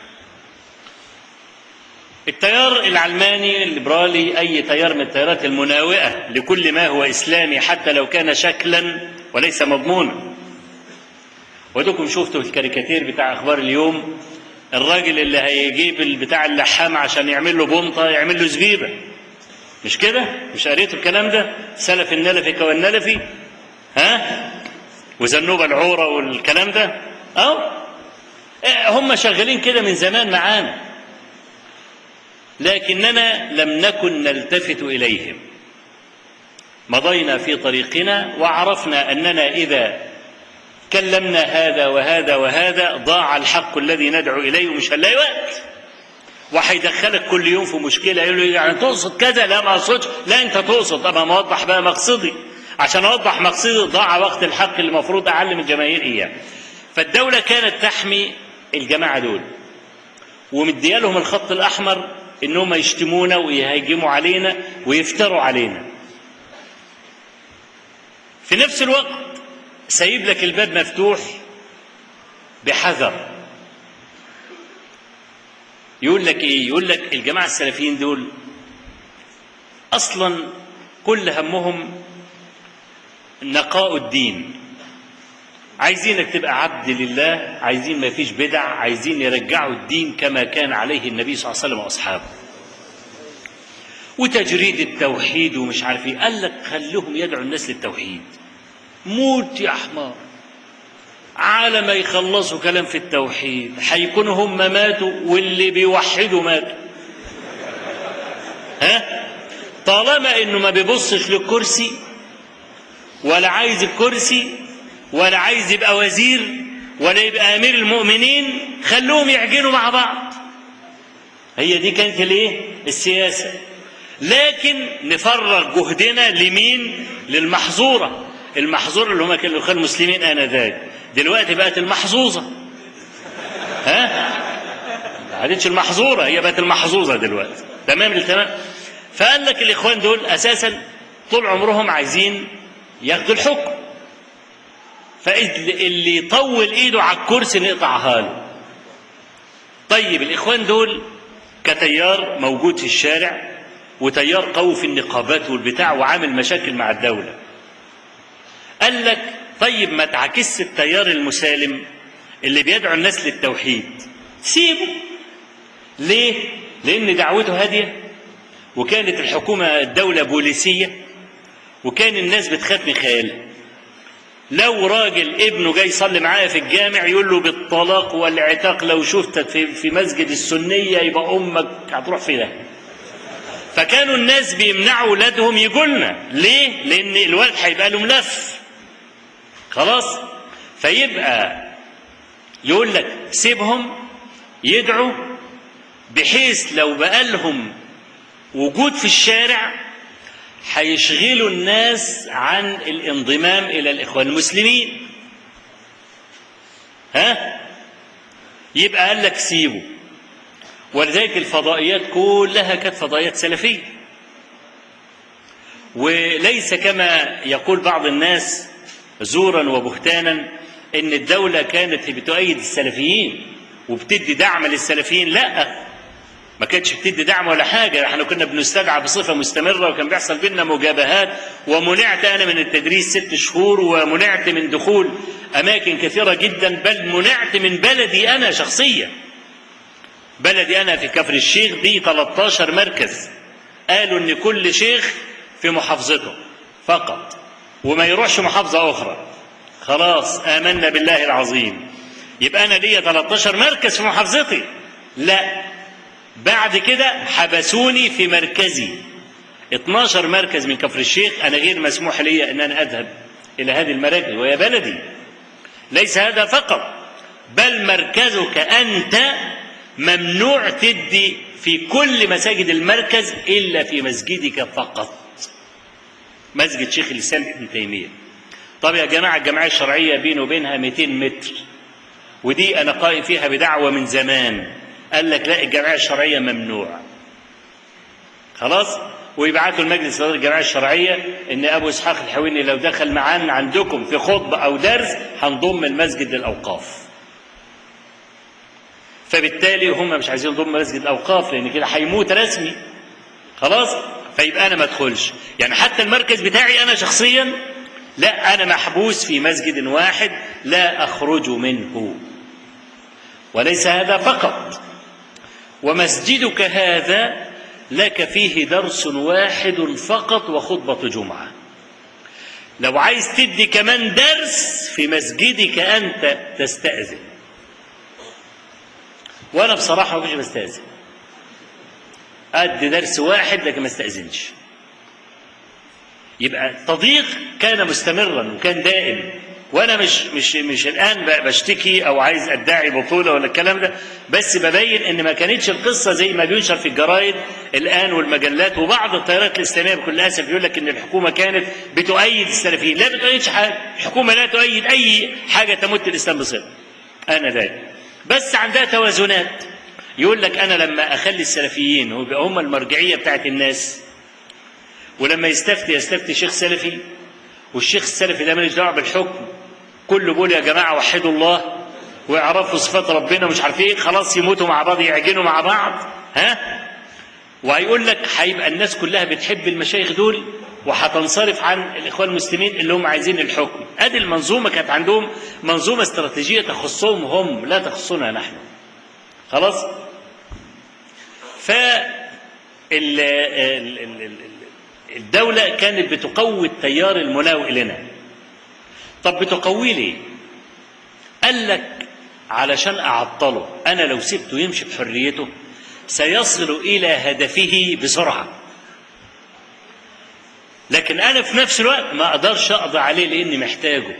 B: التيار العلماني الليبرالي أي تيار من التيارات المناوئة لكل ما هو إسلامي حتى لو كان شكلا وليس مضمونا ودكم شفتوا الكاريكاتير بتاع أخبار اليوم الراجل اللي هيجيب بتاع اللحام عشان يعمل له بنطة يعمل له زبيبة مش كده مش قريتوا الكلام ده سلف النلفي كوالنلفي ها وزنوب العورة والكلام ده أو هم شغالين كده من زمان معانا لكننا لم نكن نلتفت إليهم مضينا في طريقنا وعرفنا أننا إذا كلمنا هذا وهذا وهذا ضاع الحق الذي ندعو إليه ومش هنلاقي وقت وهيدخلك كل يوم في مشكلة يقول له يعني تقصد كذا لا ما أقصدش لا أنت تقصد طب ما أوضح بقى مقصدي عشان أوضح مقصدي ضاع وقت الحق اللي المفروض أعلم الجماهير إياه فالدولة كانت تحمي الجماعة دول ومدية لهم الخط الأحمر إنهم يشتمونا ويهاجموا علينا ويفتروا علينا في نفس الوقت سايب لك الباب مفتوح بحذر يقول لك ايه يقول لك الجماعه السلفيين دول اصلا كل همهم نقاء الدين عايزينك تبقى عبد لله عايزين ما فيش بدع عايزين يرجعوا الدين كما كان عليه النبي صلى الله عليه وسلم واصحابه وتجريد التوحيد ومش عارف ايه قال لك خليهم يدعوا الناس للتوحيد موت يا حمار على ما يخلصوا كلام في التوحيد هيكونوا هم ماتوا واللي بيوحدوا ماتوا ها طالما انه ما بيبصش للكرسي ولا عايز الكرسي ولا عايز يبقى وزير ولا يبقى امير المؤمنين خلوهم يعجنوا مع بعض هي دي كانت الايه السياسه لكن نفرغ جهدنا لمين للمحظوره المحظور اللي هم كانوا الاخوان المسلمين انذاك دلوقتي بقت المحظوظه ها ما عادتش المحظوره هي بقت المحظوظه دلوقتي تمام التمام فقال لك الاخوان دول اساسا طول عمرهم عايزين ياخدوا الحكم فاللي يطول ايده على الكرسي نقطعها له طيب الاخوان دول كتيار موجود في الشارع وتيار قوي في النقابات والبتاع وعامل مشاكل مع الدوله قال لك طيب ما تعكس التيار المسالم اللي بيدعو الناس للتوحيد سيبه ليه لان دعوته هاديه وكانت الحكومه الدوله بوليسيه وكان الناس بتخاف من خيالها لو راجل ابنه جاي يصلي معايا في الجامع يقول له بالطلاق والعتاق لو شفتك في, في مسجد السنيه يبقى امك هتروح في ده فكانوا الناس بيمنعوا اولادهم يجوا لنا ليه لان الولد هيبقى له ملف خلاص فيبقى يقول لك سيبهم يدعوا بحيث لو بقى لهم وجود في الشارع هيشغلوا الناس عن الانضمام الى الاخوان المسلمين ها يبقى قال لك سيبه ولذلك الفضائيات كلها كانت فضائيات سلفيه وليس كما يقول بعض الناس زورا وبهتانا ان الدوله كانت بتؤيد السلفيين وبتدي دعم للسلفيين لا ما كانتش بتدي دعم ولا حاجه احنا كنا بنستدعى بصفه مستمره وكان بيحصل بينا مجابهات ومنعت انا من التدريس ست شهور ومنعت من دخول اماكن كثيره جدا بل منعت من بلدي انا شخصيا بلدي انا في كفر الشيخ دي 13 مركز قالوا ان كل شيخ في محافظته فقط وما يروحش محافظة أخرى خلاص آمنا بالله العظيم يبقى أنا ليا 13 مركز في محافظتي لا بعد كده حبسوني في مركزي 12 مركز من كفر الشيخ أنا غير مسموح لي أن أنا أذهب إلى هذه المراكز وهي بلدي ليس هذا فقط بل مركزك أنت ممنوع تدي في كل مساجد المركز إلا في مسجدك فقط مسجد شيخ الإسلام ابن تيمية طب يا جماعة الجمعية الشرعية بيني وبينها 200 متر ودي أنا قائم فيها بدعوة من زمان قال لك لا الجمعية الشرعية ممنوع خلاص ويبعتوا المجلس الإداري الجمعية الشرعية إن أبو إسحاق الحويني لو دخل معانا عندكم في خطبة أو درس هنضم المسجد للأوقاف فبالتالي هم مش عايزين يضموا مسجد الأوقاف لأن كده هيموت رسمي خلاص فيبقى أنا ما أدخلش يعني حتى المركز بتاعي أنا شخصيا لا أنا محبوس في مسجد واحد لا أخرج منه وليس هذا فقط ومسجدك هذا لك فيه درس واحد فقط وخطبة جمعة لو عايز تدي كمان درس في مسجدك أنت تستأذن وأنا بصراحة مش بستأذن أدي درس واحد لكن ما استأذنش يبقى التضييق كان مستمرا وكان دائم وانا مش مش مش الان بشتكي او عايز ادعي بطوله ولا الكلام ده بس ببين ان ما كانتش القصه زي ما بينشر في الجرايد الان والمجلات وبعض التيارات الاسلاميه بكل اسف يقول لك ان الحكومه كانت بتؤيد السلفيين لا بتؤيدش حاجه الحكومه لا تؤيد اي حاجه تمت الاسلام بصله انا ذلك بس عندها توازنات يقول لك انا لما اخلي السلفيين هم المرجعيه بتاعت الناس ولما يستفتي يستفتي شيخ سلفي والشيخ السلفي ده ماليش دعوه بالحكم كله بيقول يا جماعه وحدوا الله ويعرفوا صفات ربنا ومش عارف ايه خلاص يموتوا مع بعض يعجنوا مع بعض ها وهيقول لك هيبقى الناس كلها بتحب المشايخ دول وهتنصرف عن الاخوان المسلمين اللي هم عايزين الحكم ادي المنظومه كانت عندهم منظومه استراتيجيه تخصهم هم لا تخصنا نحن خلاص ف ال ال ال ال الدولة كانت بتقوي التيار المناوئ لنا طب بتقويه ليه قال لك علشان أعطله أنا لو سبته يمشي بحريته سيصل إلى هدفه بسرعة لكن أنا في نفس الوقت ما أقدرش أقضي عليه لأني محتاجه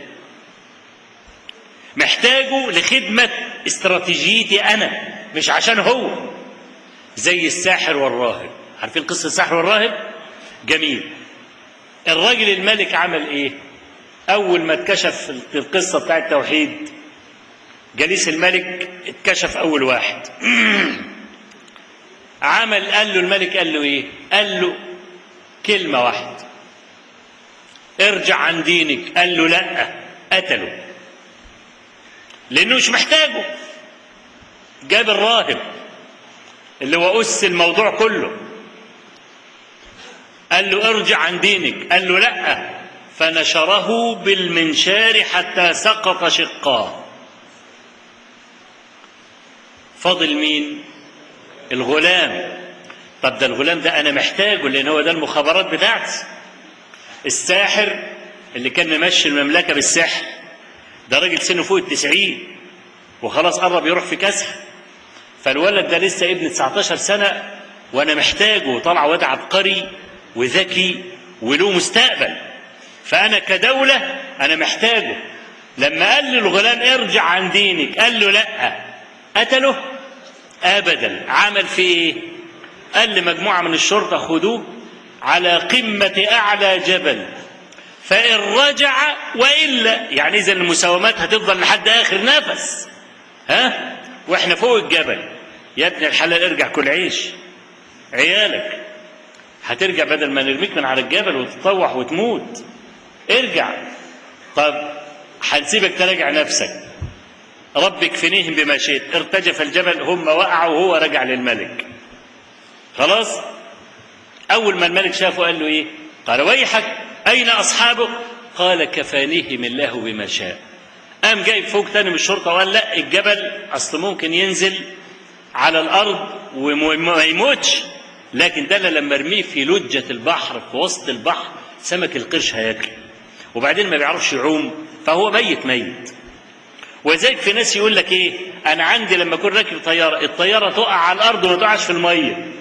B: محتاجه لخدمة استراتيجيتي أنا مش عشان هو زي الساحر والراهب عارفين قصة الساحر والراهب جميل الراجل الملك عمل ايه اول ما اتكشف القصه بتاع التوحيد جليس الملك اتكشف اول واحد عمل قال له الملك قال له ايه قال له كلمه واحده ارجع عن دينك قال له لا قتله لانه مش محتاجه جاب الراهب اللي هو اس الموضوع كله قال له ارجع عن دينك قال له لا فنشره بالمنشار حتى سقط شقاه فضل مين الغلام طب ده الغلام ده انا محتاجه لان هو ده المخابرات بتاعتي الساحر اللي كان ممشي المملكه بالسحر ده راجل سنه فوق التسعين وخلاص قرب يروح في كسح فالولد ده لسه ابن 19 سنه وانا محتاجه طلع واد عبقري وذكي وله مستقبل فأنا كدولة أنا محتاجه لما قال للغلام ارجع عن دينك قال له لا قتله أبدا عمل في إيه قال لمجموعة من الشرطة خدوه على قمة أعلى جبل فإن رجع وإلا يعني إذا المساومات هتفضل لحد آخر نفس ها وإحنا فوق الجبل يا ابن الحلال ارجع كل عيش عيالك هترجع بدل ما نرميك من على الجبل وتطوح وتموت ارجع طب هنسيبك تراجع نفسك رب اكفنيهم بما شئت ارتجف الجبل هم وقعوا وهو رجع للملك خلاص اول ما الملك شافه قال له ايه قال ويحك اين اصحابك قال كفانيهم الله بما شاء قام جايب فوق تاني من الشرطه وقال لا الجبل اصل ممكن ينزل على الارض وما يموتش لكن ده لما ارميه في لجة البحر في وسط البحر سمك القرش هياكل وبعدين ما بيعرفش يعوم فهو ميت ميت وذلك في ناس يقول لك ايه انا عندي لما اكون راكب طياره الطياره تقع على الارض وما تقعش في الميه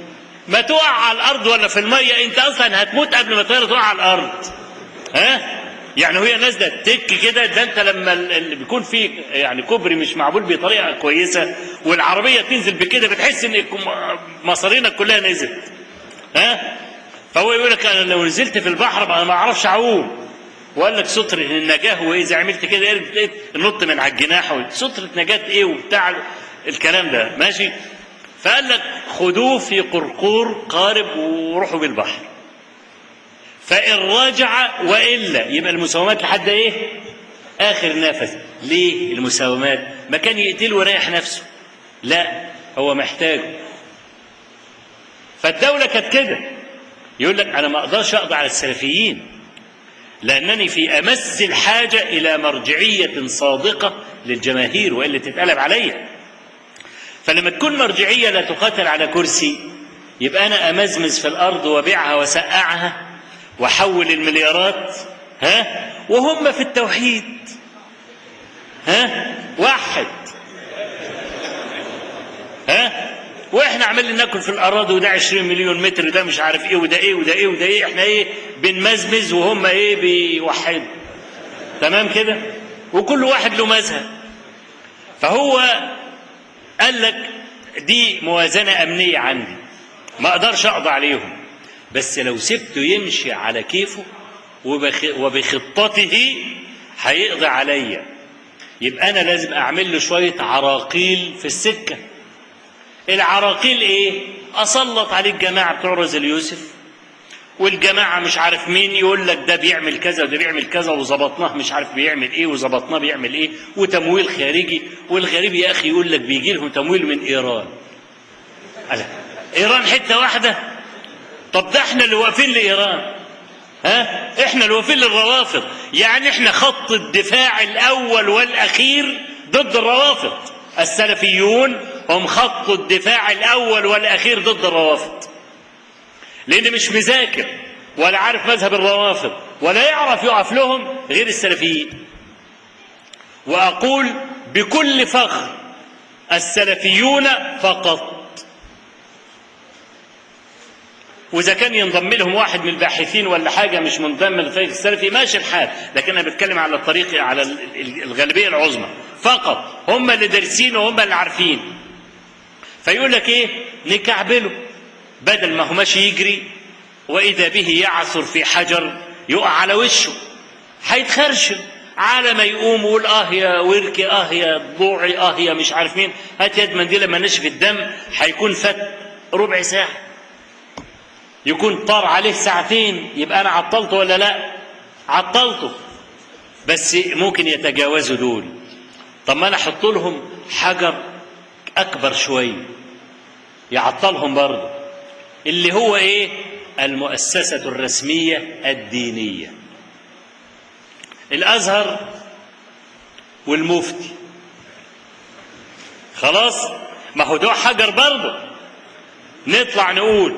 B: ما تقع على الارض ولا في الميه انت اصلا هتموت قبل ما الطياره تقع على الارض ها يعني وهي نازله تك كده ده انت لما ال- اللي بيكون في يعني كوبري مش معمول بطريقه كويسه والعربيه تنزل بكده بتحس ان الكم- مصارينك كلها نزلت ها فهو يقول لك انا لو نزلت في البحر ما ما اعرفش اعوم وقال لك سترة النجاة واذا عملت كده ايه إيه؟ نط من على الجناح سترة نجاة ايه وبتاع الكلام ده ماشي فقال لك خدوه في قرقور قارب وروحوا بالبحر فإن رجع وإلا يبقى المساومات لحد إيه؟ آخر نفس ليه المساومات؟ ما كان يقتله ويريح نفسه لا هو محتاجه فالدولة كانت كده يقول لك أنا ما أقدرش أقضي على السلفيين لأنني في أمس الحاجة إلى مرجعية صادقة للجماهير وإلا تتقلب عليا فلما تكون مرجعية لا تقاتل على كرسي يبقى أنا أمزمز في الأرض وبيعها وسقعها وحول المليارات ها وهم في التوحيد ها واحد ها واحنا عمالين ناكل في الاراضي وده 20 مليون متر ده مش عارف ايه وده ايه وده ايه وده ايه احنا ايه بنمزمز وهم ايه بيوحدوا تمام كده وكل واحد له مذهب فهو قال لك دي موازنه امنيه عندي ما اقدرش اقضي عليهم بس لو سبته يمشي على كيفه وبخ... وبخطته هيقضي عليا يبقى انا لازم اعمل له شويه عراقيل في السكه العراقيل ايه اسلط عليه الجماعه بتوع رزل يوسف والجماعه مش عارف مين يقول لك ده بيعمل كذا وده بيعمل كذا وظبطناه مش عارف بيعمل ايه وظبطناه بيعمل ايه وتمويل خارجي والغريب يا اخي يقول لك بيجي لهم تمويل من ايران ألا ايران حته واحده طب ده احنا اللي واقفين لايران ها احنا اللي واقفين للروافض يعني احنا خط الدفاع الاول والاخير ضد الروافض السلفيون هم خط الدفاع الاول والاخير ضد الروافض لان مش مذاكر ولا عارف مذهب الروافض ولا يعرف يقف لهم غير السلفيين واقول بكل فخر السلفيون فقط واذا كان ينضم لهم واحد من الباحثين ولا حاجه مش منضم للفريق السلفي ماشي الحال لكن انا بتكلم على الطريق على ال- ال- الغالبيه العظمى فقط هم اللي دارسين وهم اللي عارفين فيقول لك ايه نكعبله بدل ما هو ماشي يجري واذا به يعثر في حجر يقع على وشه هيتخرشم على ما يقوم ويقول اه يا وركي اه يا ضوعي اه يا مش عارف مين هات يد منديل لما نشف الدم هيكون فات ربع ساعه يكون طار عليه ساعتين يبقى انا عطلته ولا لا عطلته بس ممكن يتجاوزوا دول طب ما انا احط لهم حجر اكبر شويه يعطلهم برضه اللي هو ايه المؤسسه الرسميه الدينيه الازهر والمفتي خلاص ما هو ده حجر برضه نطلع نقول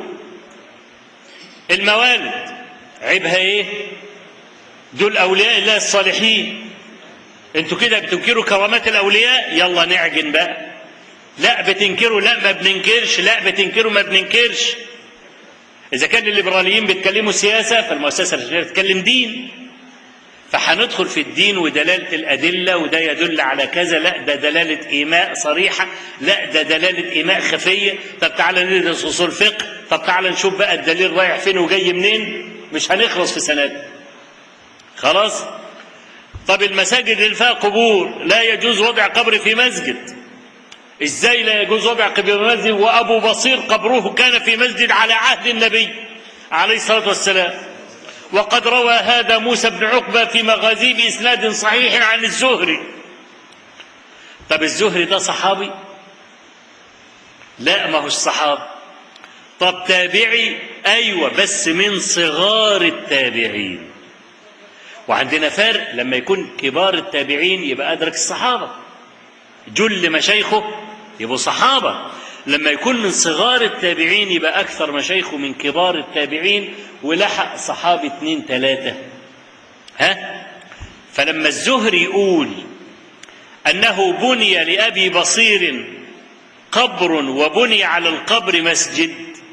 B: الموالد عيبها ايه دول اولياء الله الصالحين انتوا كده بتنكروا كرامات الاولياء يلا نعجن بقى لا بتنكروا لا ما بننكرش لا بتنكروا ما بننكرش اذا كان الليبراليين بيتكلموا سياسه فالمؤسسه الرسميه بتتكلم دين فهندخل في الدين ودلالة الأدلة وده يدل على كذا لا ده دلالة إيماء صريحة لا ده دلالة إيماء خفية طب تعالى ندرس أصول فقه طب تعالى نشوف بقى الدليل رايح فين وجاي منين مش هنخلص في سنة خلاص طب المساجد اللي فيها قبور لا يجوز وضع قبر في مسجد ازاي لا يجوز وضع قبر في مسجد وابو بصير قبره كان في مسجد على عهد النبي عليه الصلاه والسلام وقد روى هذا موسى بن عقبة في مغازيه بإسناد صحيح عن الزهري طب الزهري ده صحابي لا ما هوش صحابي طب تابعي أيوة بس من صغار التابعين وعندنا فرق لما يكون كبار التابعين يبقى أدرك الصحابة جل مشايخه يبقوا صحابة لما يكون من صغار التابعين يبقى أكثر مشايخه من كبار التابعين ولحق صحابي اتنين تلاتة ها فلما الزهري يقول أنه بني لأبي بصير قبر وبني على القبر مسجد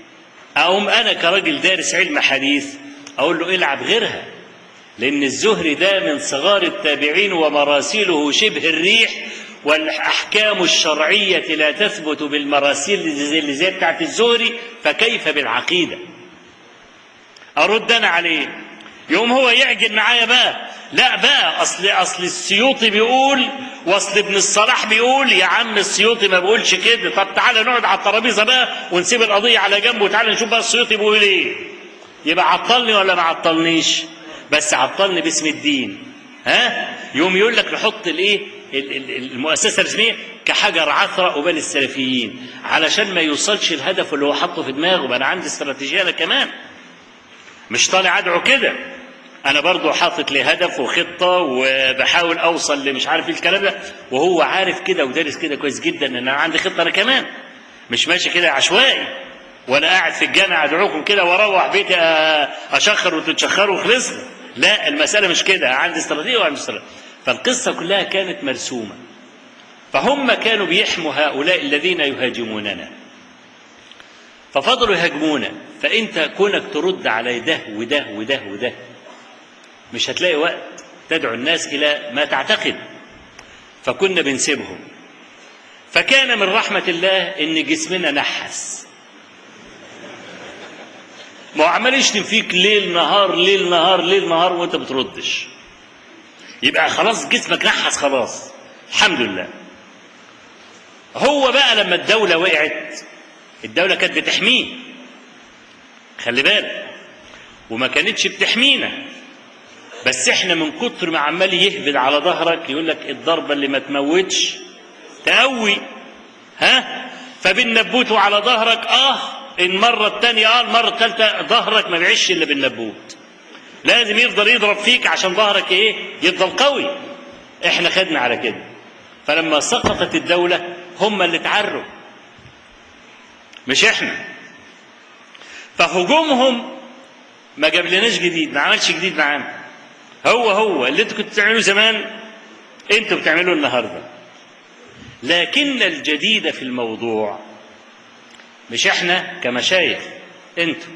B: اقوم انا كراجل دارس علم حديث اقول له العب غيرها لان الزهري ده من صغار التابعين ومراسيله شبه الريح والاحكام الشرعيه لا تثبت بالمراسيل اللي زي بتاعت الزهري فكيف بالعقيده ارد انا عليه يوم هو يعجن معايا بقى لا بقى اصل اصل السيوطي بيقول واصل ابن الصلاح بيقول يا عم السيوطي ما بيقولش كده طب تعالى نقعد على الترابيزه بقى ونسيب القضيه على جنب وتعالى نشوف بقى السيوطي بيقول ايه يبقى عطلني ولا ما عطلنيش بس عطلني باسم الدين ها يوم يقول لك نحط الايه ال- ال- المؤسسه الرسميه كحجر عثره قبال السلفيين علشان ما يوصلش الهدف اللي هو حاطه في دماغه بقى انا عندي استراتيجيه انا كمان مش طالع ادعو كده انا برضو حاطط لي هدف وخطه وبحاول اوصل لمش عارف ايه الكلام ده وهو عارف كده ودارس كده كويس جدا ان انا عندي خطه انا كمان مش ماشي كده عشوائي وانا قاعد في الجامع ادعوكم كده واروح بيتي أ- اشخر وتتشخروا وخلصنا لا المساله مش كده عندي استراتيجيه وعندي استراتيجيه فالقصه كلها كانت مرسومه فهم كانوا بيحموا هؤلاء الذين يهاجموننا ففضلوا يهاجمونا فانت كونك ترد على ده وده وده وده مش هتلاقي وقت تدعو الناس الى ما تعتقد فكنا بنسيبهم فكان من رحمه الله ان جسمنا نحس ما هو عمال يشتم فيك ليل نهار ليل نهار ليل نهار وانت بتردش يبقى خلاص جسمك نحس خلاص الحمد لله هو بقى لما الدولة وقعت الدولة كانت بتحميه خلي بالك وما كانتش بتحمينا بس احنا من كتر ما عمال يهبد على ظهرك يقول لك الضربة اللي ما تموتش تقوي ها فبالنبوت على ظهرك اه المرة الثانية اه المرة الثالثة ظهرك ما بيعيش الا بالنبوت لازم يفضل يضرب فيك عشان ظهرك ايه يفضل قوي احنا خدنا على كده فلما سقطت الدولة هم اللي اتعروا مش احنا فهجومهم ما جابلناش جديد ما عملش جديد معانا هو هو اللي انتوا كنتوا بتعملوه زمان انتوا بتعملوه النهارده لكن الجديد في الموضوع مش احنا كمشايخ انتوا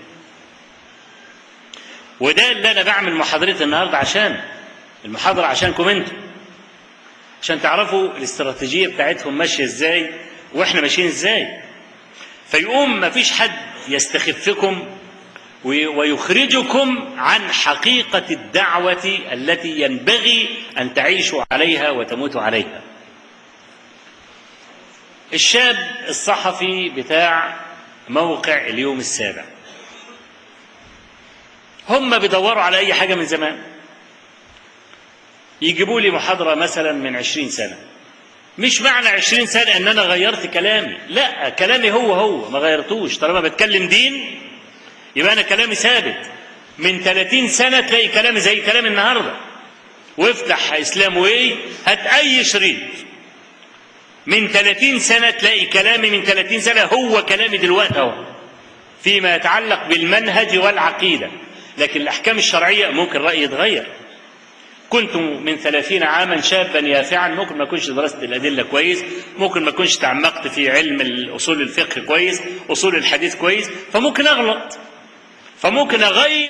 B: وده اللي انا بعمل محاضرتي النهارده عشان المحاضره عشانكم انتوا عشان تعرفوا الاستراتيجيه بتاعتهم ماشيه ازاي واحنا ماشيين ازاي فيقوم ما فيش حد يستخفكم وي- ويخرجكم عن حقيقه الدعوه التي ينبغي ان تعيشوا عليها وتموتوا عليها الشاب الصحفي بتاع موقع اليوم السابع هم بيدوروا على اي حاجه من زمان يجيبوا لي محاضره مثلا من عشرين سنه مش معنى عشرين سنه ان انا غيرت كلامي لا كلامي هو هو ما غيرتوش طالما بتكلم دين يبقى انا كلامي ثابت من 30 سنه تلاقي كلامي زي كلام النهارده وافتح اسلام واي هات اي شريط من 30 سنه تلاقي كلامي من 30 سنه هو كلامي دلوقتي اهو فيما يتعلق بالمنهج والعقيده لكن الاحكام الشرعيه ممكن رايي يتغير كنت من ثلاثين عاما شابا يافعا ممكن ما اكونش درست الادله كويس ممكن ما اكونش تعمقت في علم اصول الفقه كويس اصول الحديث كويس فممكن اغلط فممكن اغير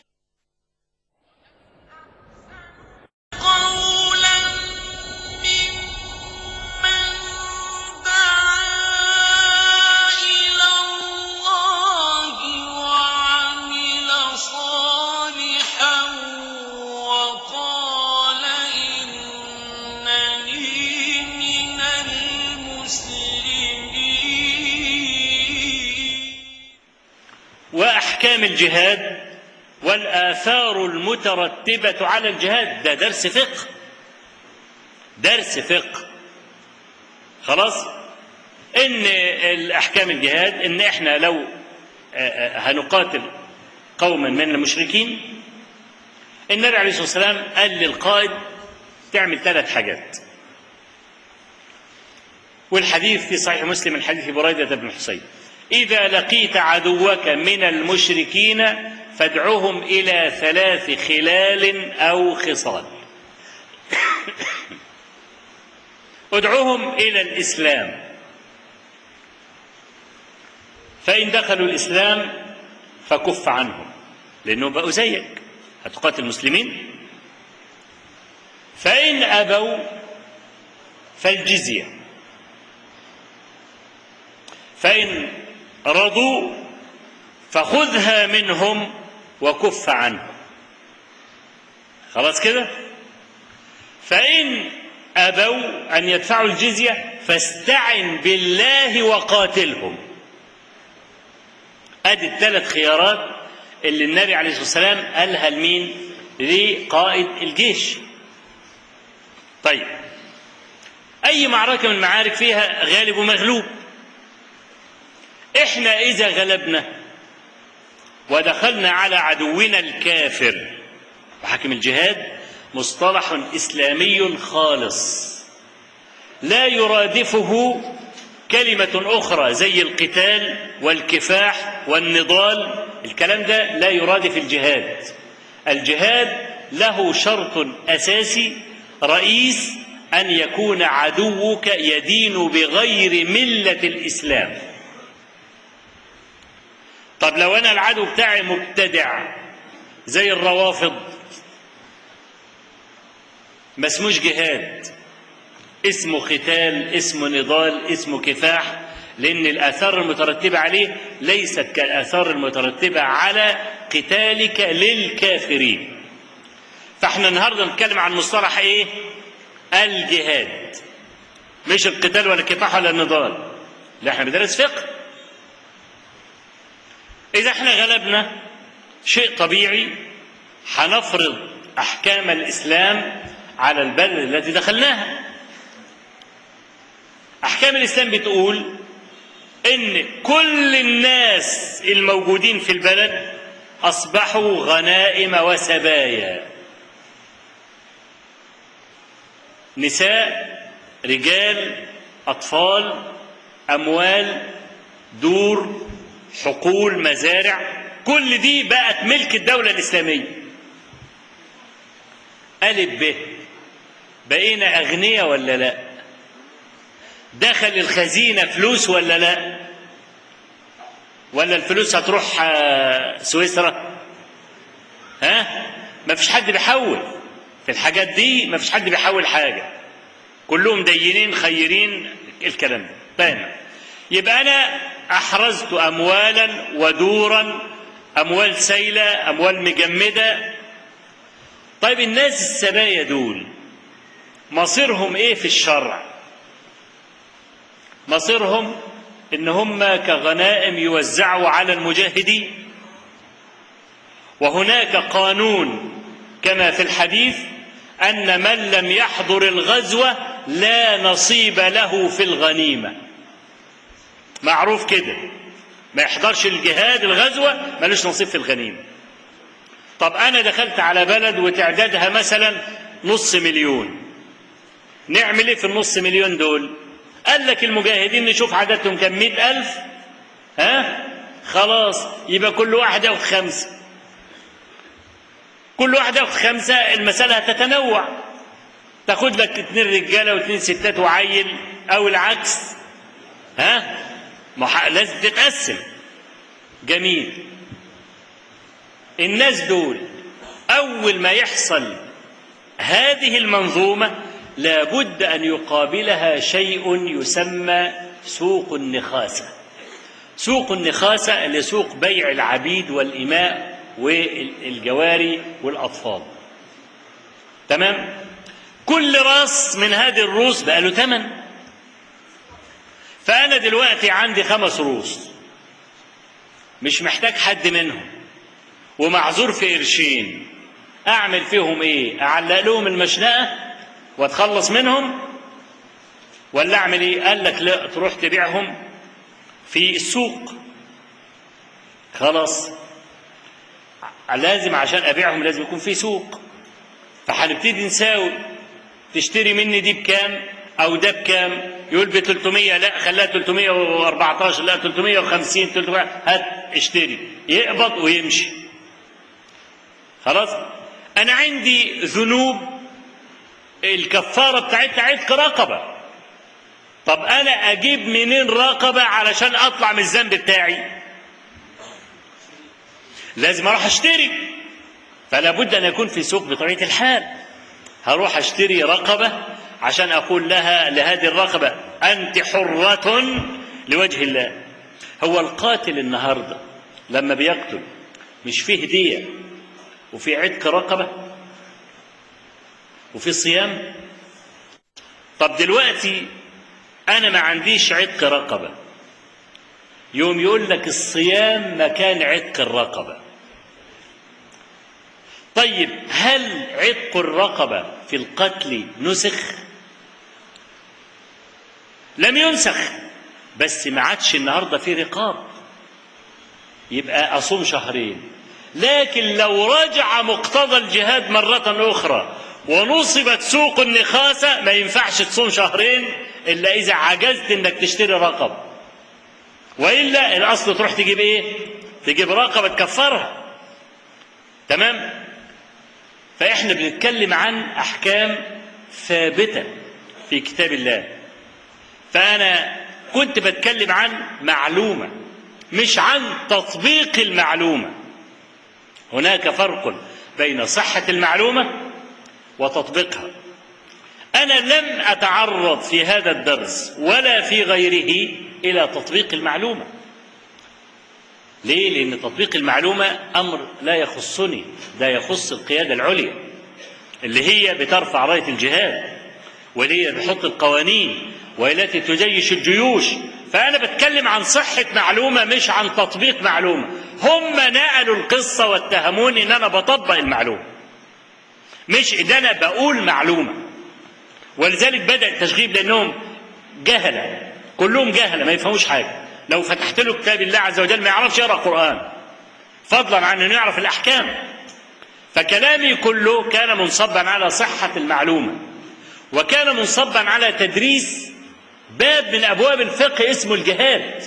A: قولا ممن دعا إلى الله وعمل صالحا وقال إنني من المسلمين
B: واحكام الجهاد والاثار المترتبه على الجهاد ده درس فقه درس فقه خلاص ان الاحكام الجهاد ان احنا لو آه، آه، هنقاتل قوما من المشركين النبي عليه الصلاه والسلام قال للقائد تعمل ثلاث حاجات والحديث في صحيح مسلم من حديث بريدة بن حصين إذا لقيت عدوك من المشركين فادعهم إلى ثلاث خلال أو خصال ادعوهم إلى الإسلام فإن دخلوا الإسلام فكف عنهم لأنهم بقوا زيك هتقاتل المسلمين فإن أبوا فالجزية فإن رضوا فخذها منهم وكف عنهم خلاص كده فإن أبوا أن يدفعوا الجزية فاستعن بالله وقاتلهم ادي الثلاث خيارات اللي النبي عليه الصلاه والسلام قالها لمين؟ لقائد الجيش. طيب اي معركه من المعارك فيها غالب ومغلوب. احنا اذا غلبنا ودخلنا على عدونا الكافر وحكم الجهاد مصطلح اسلامي خالص لا يرادفه كلمة أخرى زي القتال والكفاح والنضال الكلام ده لا يرادف الجهاد الجهاد له شرط أساسي رئيس أن يكون عدوك يدين بغير ملة الإسلام طب لو أنا العدو بتاعي مبتدع زي الروافض ما اسموش جهاد اسمه قتال اسمه نضال اسمه كفاح لأن الآثار المترتبة عليه ليست كالآثار المترتبة على قتالك للكافرين فاحنا النهارده نتكلم عن مصطلح ايه؟ الجهاد مش القتال ولا الكفاح ولا النضال لا احنا بندرس فقه إذا احنا غلبنا شيء طبيعي هنفرض أحكام الإسلام على البلد التي دخلناها أحكام الإسلام بتقول إن كل الناس الموجودين في البلد أصبحوا غنائم وسبايا نساء رجال أطفال أموال دور حقول مزارع كل دي بقت ملك الدولة الإسلامية ألف ب بقينا أغنياء ولا لا دخل الخزينة فلوس ولا لا ولا الفلوس هتروح سويسرا ها ما فيش حد بيحول في الحاجات دي ما فيش حد بيحول حاجة كلهم دينين خيرين الكلام ده طيب يبقى أنا أحرزت أموالا ودورا أموال سيلة أموال مجمدة طيب الناس السبايا دول مصيرهم إيه في الشرع مصيرهم إن هم كغنائم يوزعوا على المجاهدين وهناك قانون كما في الحديث أن من لم يحضر الغزوة لا نصيب له في الغنيمة معروف كده ما يحضرش الجهاد الغزوة ملوش نصيب في الغنيمة طب أنا دخلت على بلد وتعدادها مثلا نص مليون نعمل ايه في النص مليون دول قال لك المجاهدين نشوف عددهم كم مئة ألف ها خلاص يبقى كل واحد ياخد خمسة كل واحد ياخد خمسة المسألة هتتنوع تاخد لك اتنين رجالة واتنين ستات وعيل أو العكس ها مح... لازم تتقسم جميل الناس دول أول ما يحصل هذه المنظومة لابد أن يقابلها شيء يسمى سوق النخاسة سوق النخاسة اللي سوق بيع العبيد والإماء والجواري والأطفال تمام كل راس من هذه الروس بقى له ثمن فأنا دلوقتي عندي خمس روس مش محتاج حد منهم ومعذور في قرشين أعمل فيهم إيه؟ أعلق لهم المشنقة وأتخلص منهم ولا أعمل إيه؟ قال لك لا تروح تبيعهم في السوق خلاص لازم عشان أبيعهم لازم يكون في سوق فهنبتدي نساوي تشتري مني دي بكام او ده بكام يقول ب 300 لا خليها 314 لا 350 300 هات اشتري يقبض ويمشي خلاص انا عندي ذنوب الكفاره بتاعتها عتق رقبه طب انا اجيب منين رقبه علشان اطلع من الذنب بتاعي لازم اروح اشتري فلا بد ان يكون في سوق بطبيعه الحال هروح اشتري رقبه عشان اقول لها لهذه الرقبه انت حره لوجه الله هو القاتل النهارده لما بيقتل مش فيه هديه وفي عتق رقبه وفي صيام طب دلوقتي انا ما عنديش عتق رقبه يوم يقول لك الصيام مكان عتق الرقبه طيب هل عتق الرقبه في القتل نسخ لم ينسخ بس ما عادش النهارده في رقاب يبقى اصوم شهرين لكن لو رجع مقتضى الجهاد مره اخرى ونصبت سوق النخاسه ما ينفعش تصوم شهرين الا اذا عجزت انك تشتري رقب والا الاصل تروح تجيب ايه تجيب رقبه تكفرها تمام فاحنا بنتكلم عن احكام ثابته في كتاب الله فانا كنت بتكلم عن معلومه مش عن تطبيق المعلومه هناك فرق بين صحه المعلومه وتطبيقها انا لم اتعرض في هذا الدرس ولا في غيره الى تطبيق المعلومه ليه لان تطبيق المعلومه امر لا يخصني ده يخص القياده العليا اللي هي بترفع رايه الجهاد واللي هي بتحط القوانين والتي تجيش الجيوش فانا بتكلم عن صحه معلومه مش عن تطبيق معلومه هم نقلوا القصه واتهموني ان انا بطبق المعلومه مش ان انا بقول معلومه ولذلك بدا التشغيب لانهم جهله كلهم جهله ما يفهموش حاجه لو فتحت له كتاب الله عز وجل ما يعرفش يقرا قران فضلا عن انه يعرف الاحكام فكلامي كله كان منصبا على صحه المعلومه وكان منصبا على تدريس باب من ابواب الفقه اسمه الجهاد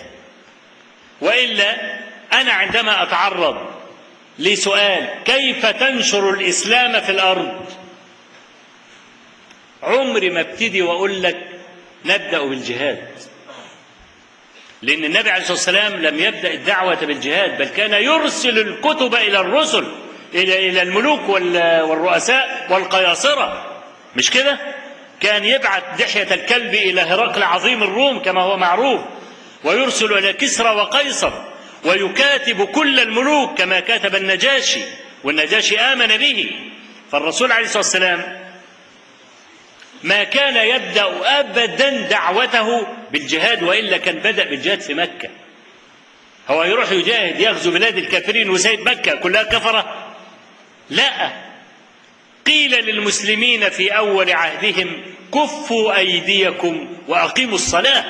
B: والا انا عندما اتعرض لسؤال كيف تنشر الاسلام في الارض عمري ما ابتدي واقول لك نبدا بالجهاد لان النبي عليه الصلاه والسلام لم يبدا الدعوه بالجهاد بل كان يرسل الكتب الى الرسل الى الى الملوك والرؤساء والقياصره مش كده كان يبعث دحيه الكلب الى هرقل عظيم الروم كما هو معروف ويرسل الى كسرى وقيصر ويكاتب كل الملوك كما كاتب النجاشي والنجاشي امن به فالرسول عليه الصلاه والسلام ما كان يبدا ابدا دعوته بالجهاد والا كان بدا بالجهاد في مكه هو يروح يجاهد يغزو بلاد الكافرين وسيد مكه كلها كفره لا قيل للمسلمين في اول عهدهم كفوا ايديكم واقيموا الصلاه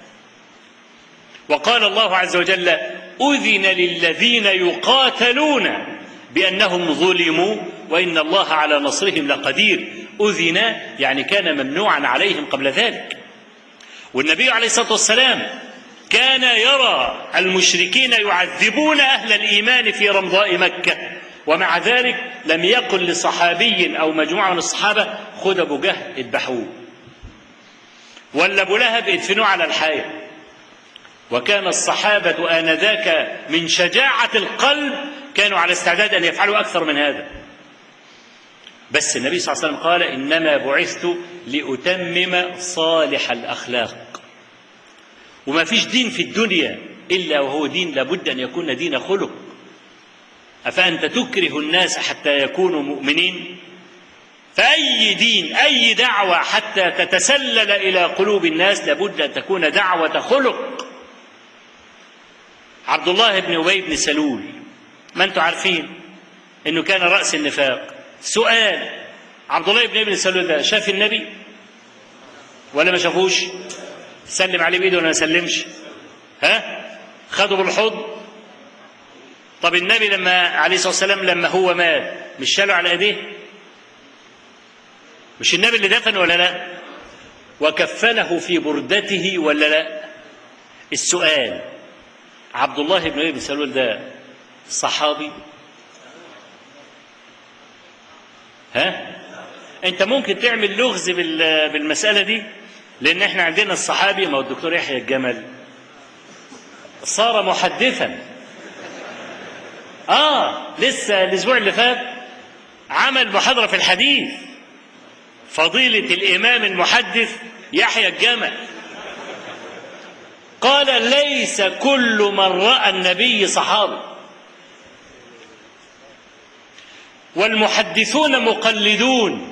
B: وقال الله عز وجل اذن للذين يقاتلون بانهم ظلموا وان الله على نصرهم لقدير اذن يعني كان ممنوعا عليهم قبل ذلك والنبي عليه الصلاه والسلام كان يرى المشركين يعذبون اهل الايمان في رمضاء مكه ومع ذلك لم يقل لصحابي او مجموعه من الصحابه خذ ابو جهل اذبحوه ولا ابو لهب ادفنوه على الحياه وكان الصحابه انذاك من شجاعه القلب كانوا على استعداد ان يفعلوا اكثر من هذا بس النبي صلى الله عليه وسلم قال انما بعثت لاتمم صالح الاخلاق وما فيش دين في الدنيا الا وهو دين لابد ان يكون دين خلق افانت تكره الناس حتى يكونوا مؤمنين فاي دين اي دعوه حتى تتسلل الى قلوب الناس لابد ان تكون دعوه خلق عبد الله بن ابي بن سلول ما انتم عارفين انه كان راس النفاق سؤال عبد الله بن ابن سلول ده شاف النبي ولا ما شافوش سلم عليه بايده ولا ما سلمش ها خده بالحضن طب النبي لما عليه الصلاه والسلام لما هو مات مش شاله على ايديه مش النبي اللي دفن ولا لا وكفنه في بردته ولا لا السؤال عبد الله بن ابي بن سلول ده صحابي ها انت ممكن تعمل لغز بالمساله دي لان احنا عندنا الصحابي ما هو الدكتور يحيى الجمل صار محدثا اه لسه الاسبوع اللي فات عمل محاضره في الحديث فضيله الامام المحدث يحيى الجمل قال ليس كل من راى النبي صحابي والمحدثون مقلدون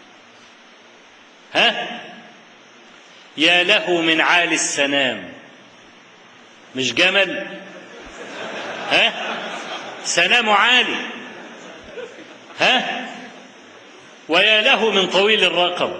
B: ها يا له من عالي السنام مش جمل ها سنام عالي ها ويا له من طويل الرقب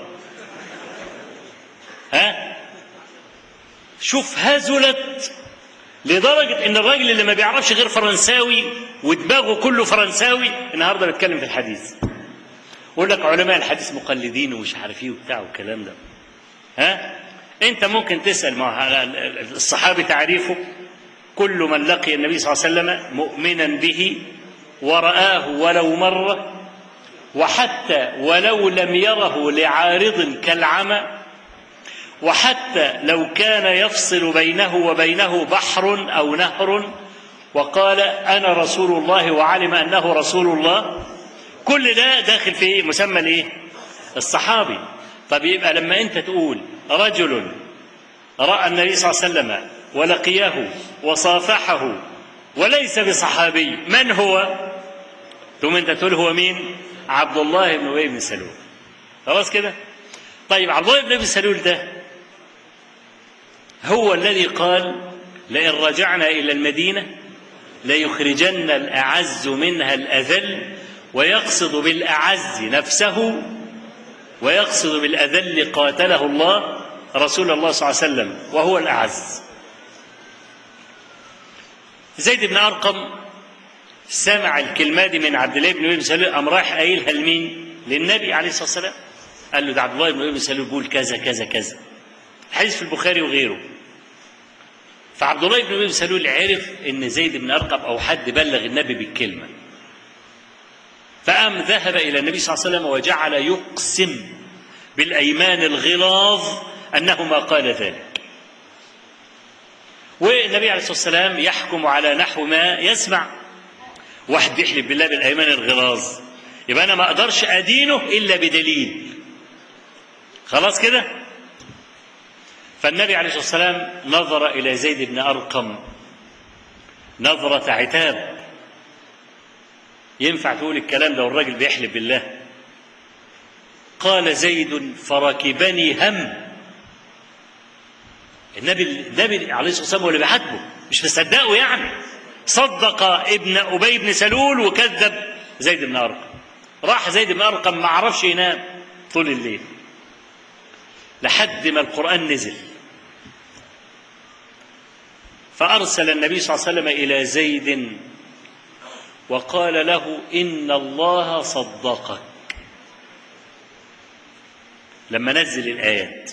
B: ها شوف هزلت لدرجة إن الراجل اللي ما بيعرفش غير فرنساوي ودماغه كله فرنساوي النهارده بيتكلم في الحديث. يقول لك علماء الحديث مقلدين ومش عارف ايه وبتاع والكلام ده. ها؟ أنت ممكن تسأل مع الصحابي تعريفه كل من لقي النبي صلى الله عليه وسلم مؤمنا به ورآه ولو مرة وحتى ولو لم يره لعارض كالعمى وحتى لو كان يفصل بينه وبينه بحر او نهر وقال انا رسول الله وعلم انه رسول الله كل ده داخل في مسمى الايه الصحابي طب يبقى لما انت تقول رجل راى النبي صلى الله عليه وسلم ولقيه وصافحه وليس بصحابي من هو ثم انت تقول هو مين عبد الله بن ابي بن سلول خلاص كده طيب عبد الله بن ابي سلول ده هو الذي قال لئن رجعنا الى المدينه ليخرجن الاعز منها الاذل ويقصد بالاعز نفسه ويقصد بالاذل قاتله الله رسول الله صلى الله عليه وسلم وهو الاعز زيد بن ارقم سمع الكلمه دي من عبد الله بن ابي سلول قام رايح قايلها لمين؟ للنبي عليه الصلاه والسلام قال له ده عبد الله بن ابي سلول بيقول كذا كذا كذا الحديث في البخاري وغيره فعبد الله بن ابي سلول عرف ان زيد بن ارقم او حد بلغ النبي بالكلمه فقام ذهب الى النبي صلى الله عليه وسلم وجعل يقسم بالايمان الغلاظ انه ما قال ذلك والنبي عليه الصلاه والسلام يحكم على نحو ما يسمع واحد يحلف بالله بالايمان الغلاظ يبقى انا ما اقدرش ادينه الا بدليل خلاص كده فالنبي عليه الصلاه والسلام نظر الى زيد بن ارقم نظره عتاب ينفع تقول الكلام ده والراجل بيحلف بالله قال زيد فركبني هم النبي النبي عليه الصلاه والسلام هو اللي بيحاسبه مش مصدقه يعني صدق ابن ابي بن سلول وكذب زيد بن ارقم راح زيد بن ارقم ما عرفش ينام طول الليل لحد ما القران نزل فارسل النبي صلى الله عليه وسلم الى زيد وقال له ان الله صدقك لما نزل الايات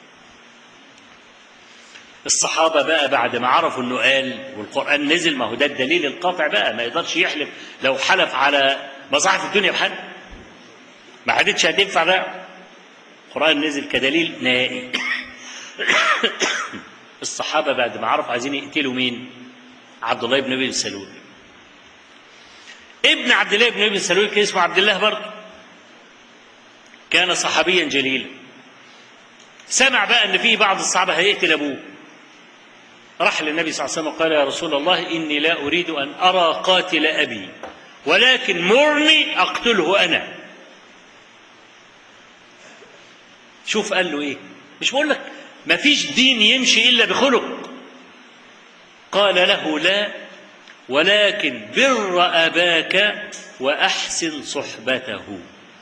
B: الصحابة بقى بعد ما عرفوا انه قال والقرآن نزل ما هو ده الدليل القاطع بقى ما يقدرش يحلف لو حلف على مصاحف الدنيا بحد ما عادتش هتنفع بقى القرآن نزل كدليل نهائي الصحابة بعد ما عرفوا عايزين يقتلوا مين؟ عبد الله بن ابي سلول ابن عبد الله بن ابي سلول كان اسمه عبد الله برضه كان صحابيا جليلا سمع بقى ان في بعض الصحابه هيقتل ابوه راح للنبي صلى الله عليه وسلم وقال يا رسول الله اني لا اريد ان ارى قاتل ابي ولكن مرني اقتله انا شوف قال له ايه مش بقول لك ما فيش دين يمشي الا بخلق قال له لا ولكن بر اباك واحسن صحبته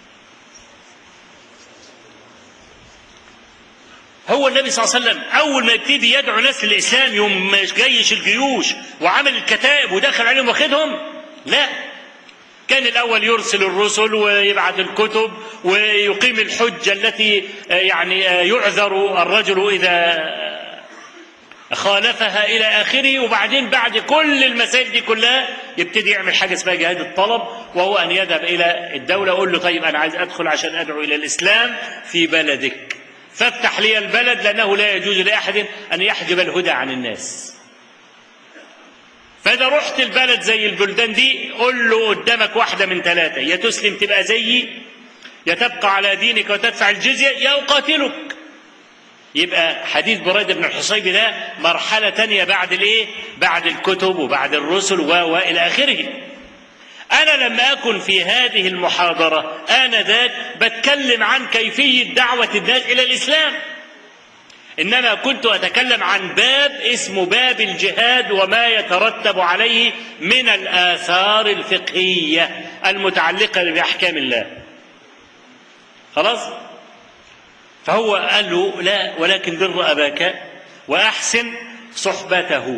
B: هو النبي صلى الله عليه وسلم اول ما يبتدي يدعو ناس للاسلام يوم جيش الجيوش وعمل الكتائب ودخل عليهم واخدهم لا كان الاول يرسل الرسل ويبعث الكتب ويقيم الحجه التي يعني يعذر الرجل اذا خالفها الى اخره وبعدين بعد كل المسائل دي كلها يبتدي يعمل حاجه اسمها جهاد الطلب وهو ان يذهب الى الدوله يقول له طيب انا عايز ادخل عشان ادعو الى الاسلام في بلدك فافتح لي البلد لأنه لا يجوز لأحد أن يحجب الهدى عن الناس فاذا رحت البلد زي البلدان دي قول له قدامك واحده من ثلاثه يا تسلم تبقى زيي يا تبقى على دينك وتدفع الجزيه يا اقاتلك يبقى حديث بريدة بن الحصيب ده مرحلة تانية بعد الايه؟ بعد الكتب وبعد الرسل و والى اخره. أنا لما أكن في هذه المحاضرة آنذاك بتكلم عن كيفية دعوة الناس إلى الإسلام. إنما كنت أتكلم عن باب اسمه باب الجهاد وما يترتب عليه من الآثار الفقهية المتعلقة بأحكام الله. خلاص؟ فهو قال له لا ولكن بر أباك وأحسن صحبته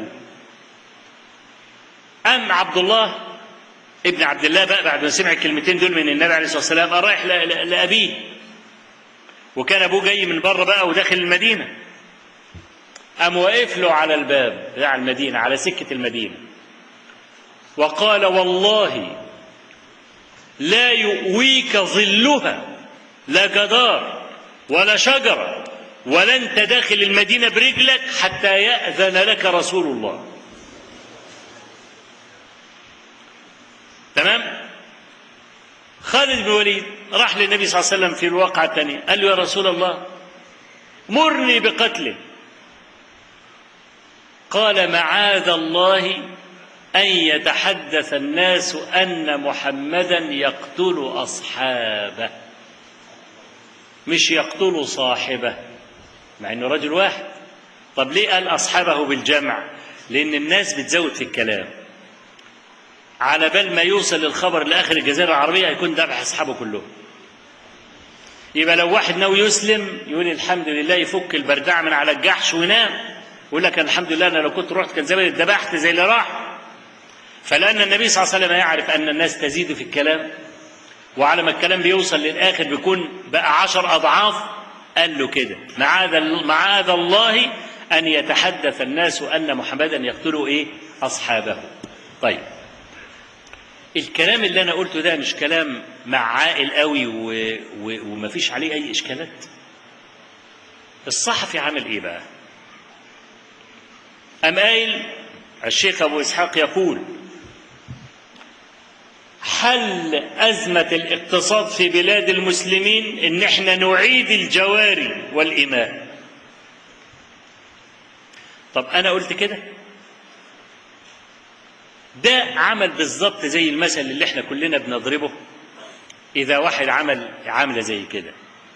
B: أم عبد الله ابن عبد الله بقى بعد ما سمع الكلمتين دول من النبي عليه الصلاة والسلام قال رايح ل- ل- لأبيه وكان أبوه جاي من بره بقى وداخل المدينة قام واقف له على الباب بتاع المدينة على سكة المدينة وقال والله لا يؤويك ظلها لا جدار ولا شجرة ولا انت داخل المدينة برجلك حتى يأذن لك رسول الله تمام خالد بن وليد راح للنبي صلى الله عليه وسلم في الواقعة الثانية قال له يا رسول الله مرني بقتله قال معاذ الله أن يتحدث الناس أن محمدا يقتل أصحابه مش يقتل صاحبه مع انه رجل واحد طب ليه قال اصحابه بالجمع لان الناس بتزود في الكلام على بال ما يوصل الخبر لاخر الجزيره العربيه هيكون ذبح اصحابه كلهم يبقى لو واحد ناوي يسلم يقول الحمد لله يفك البردعه من على الجحش وينام يقول لك الحمد لله انا لو كنت رحت كان زمان اتذبحت زي اللي راح فلان النبي صلى الله عليه وسلم يعرف ان الناس تزيد في الكلام وعلى ما الكلام بيوصل للآخر بيكون بقى عشر أضعاف قال له كده معاذ معاذ الله أن يتحدث الناس أن محمدا يقتل إيه أصحابه طيب الكلام اللي أنا قلته ده مش كلام مع عاقل قوي و... و... ومفيش عليه أي إشكالات الصحفي عمل إيه بقى أم قايل الشيخ أبو إسحاق يقول حل أزمة الاقتصاد في بلاد المسلمين إن إحنا نعيد الجواري والإماء. طب أنا قلت كده؟ ده عمل بالظبط زي المثل اللي إحنا كلنا بنضربه إذا واحد عمل عاملة زي كده.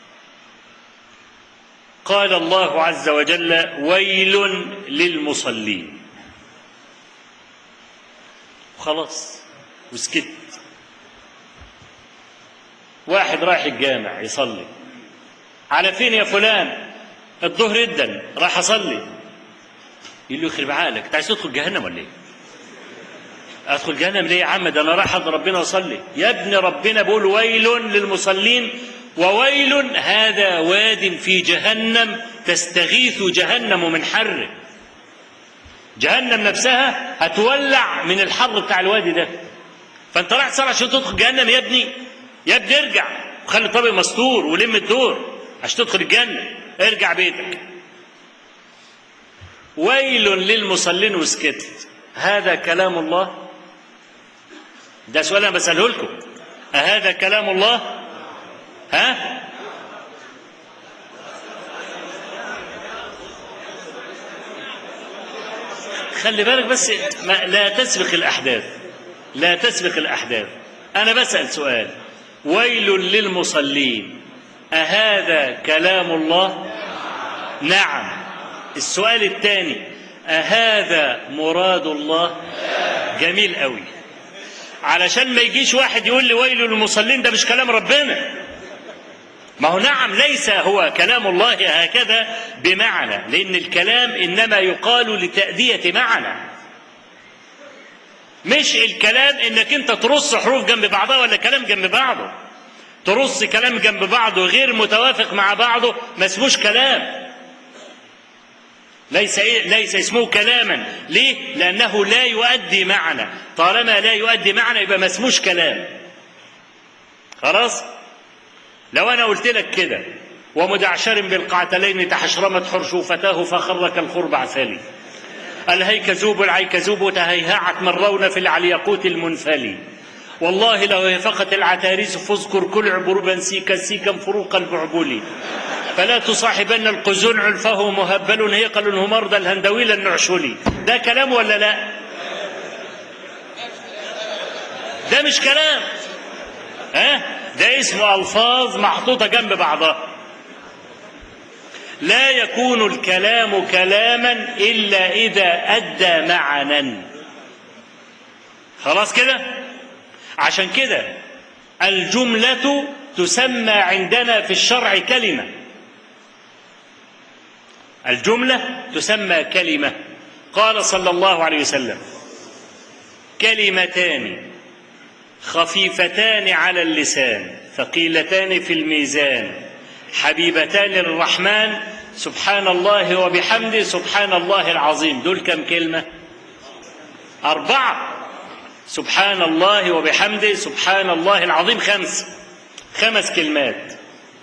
B: قال الله عز وجل: ويل للمصلين. وخلاص وسكت واحد رايح الجامع يصلي على فين يا فلان الظهر جدا راح اصلي يقول له يخرب عقلك انت عايز تدخل جهنم ولا ايه ادخل جهنم ليه يا عم ده انا رايح عند ربنا اصلي يا ابن ربنا بيقول ويل للمصلين وويل هذا واد في جهنم تستغيث جهنم من حره جهنم نفسها هتولع من الحر بتاع الوادي ده فانت رايح تصلي عشان تدخل جهنم يا ابني يا ابني ارجع وخلي الطابق مستور ولم الدور عشان تدخل الجنه ارجع بيتك ويل للمصلين وسكت هذا كلام الله ده سؤال انا بساله لكم أهذا كلام الله ها خلي بالك بس ما لا تسبق الأحداث لا تسبق الأحداث أنا بسأل سؤال ويل للمصلين أهذا كلام الله نعم السؤال الثاني أهذا مراد الله جميل قوي علشان ما يجيش واحد يقول لي ويل للمصلين ده مش كلام ربنا ما هو نعم ليس هو كلام الله هكذا بمعنى لأن الكلام إنما يقال لتأدية معنى مش الكلام انك انت ترص حروف جنب بعضها ولا كلام جنب بعضه ترص كلام جنب بعضه غير متوافق مع بعضه ما اسموش كلام ليس إيه؟ ليس اسمه كلاما ليه لانه لا يؤدي معنى طالما لا يؤدي معنى يبقى ما اسموش كلام خلاص لو انا قلت لك كده ومدعشر بالقعتلين تحشرمت حرشوفتاه فخر كالخربع ثالث الهيكذوب العيكذوب تهيهعت مرون في العليقوت المنفلي والله لو هيفقت العتاريس فاذكر كل عبربا سيكا سيكا فروق البعبلي فلا تصاحبن القزنع فهو مهبل هيقل همرد الهندويل النعشلي ده كلام ولا لا ده مش كلام ها ده اسمه الفاظ محطوطه جنب بعضها لا يكون الكلام كلاما الا اذا ادى معنا خلاص كده عشان كده الجمله تسمى عندنا في الشرع كلمه الجمله تسمى كلمه قال صلى الله عليه وسلم كلمتان خفيفتان على اللسان ثقيلتان في الميزان حبيبتان للرحمن سبحان الله وبحمده سبحان الله العظيم دول كم كلمة أربعة سبحان الله وبحمده سبحان الله العظيم خمس خمس كلمات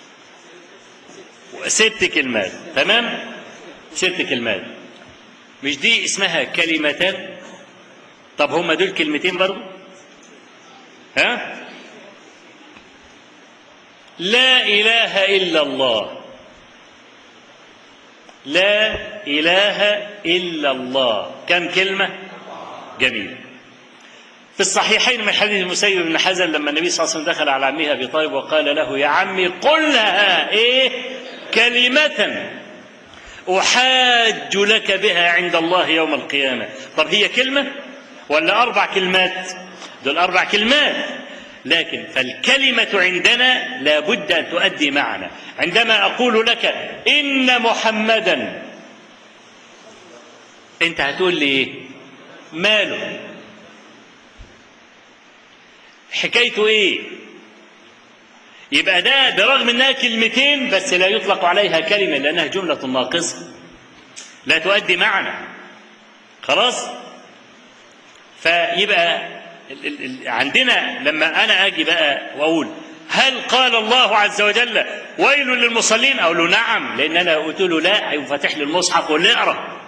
B: ست كلمات تمام ست كلمات مش دي اسمها كلمتان طب هما دول كلمتين برضه ها لا اله الا الله لا اله الا الله كم كلمه جميل في الصحيحين من حديث المسيب بن حزن لما النبي صلى الله عليه وسلم دخل على عمه ابي طالب وقال له يا عمي قلها ايه كلمه احاج لك بها عند الله يوم القيامه طب هي كلمه ولا اربع كلمات دول اربع كلمات لكن فالكلمة عندنا لابد أن تؤدي معنا عندما أقول لك إن محمدا أنت هتقول لي إيه ماله حكايته إيه يبقى ده برغم انها كلمتين بس لا يطلق عليها كلمه لانها جمله ناقصه لا تؤدي معنى خلاص فيبقى ال- ال- ال- عندنا لما انا اجي بقى واقول هل قال الله عز وجل ويل للمصلين اقول له نعم لان انا قلت له لا هيقوم فاتح لي المصحف ويقول لي اقرا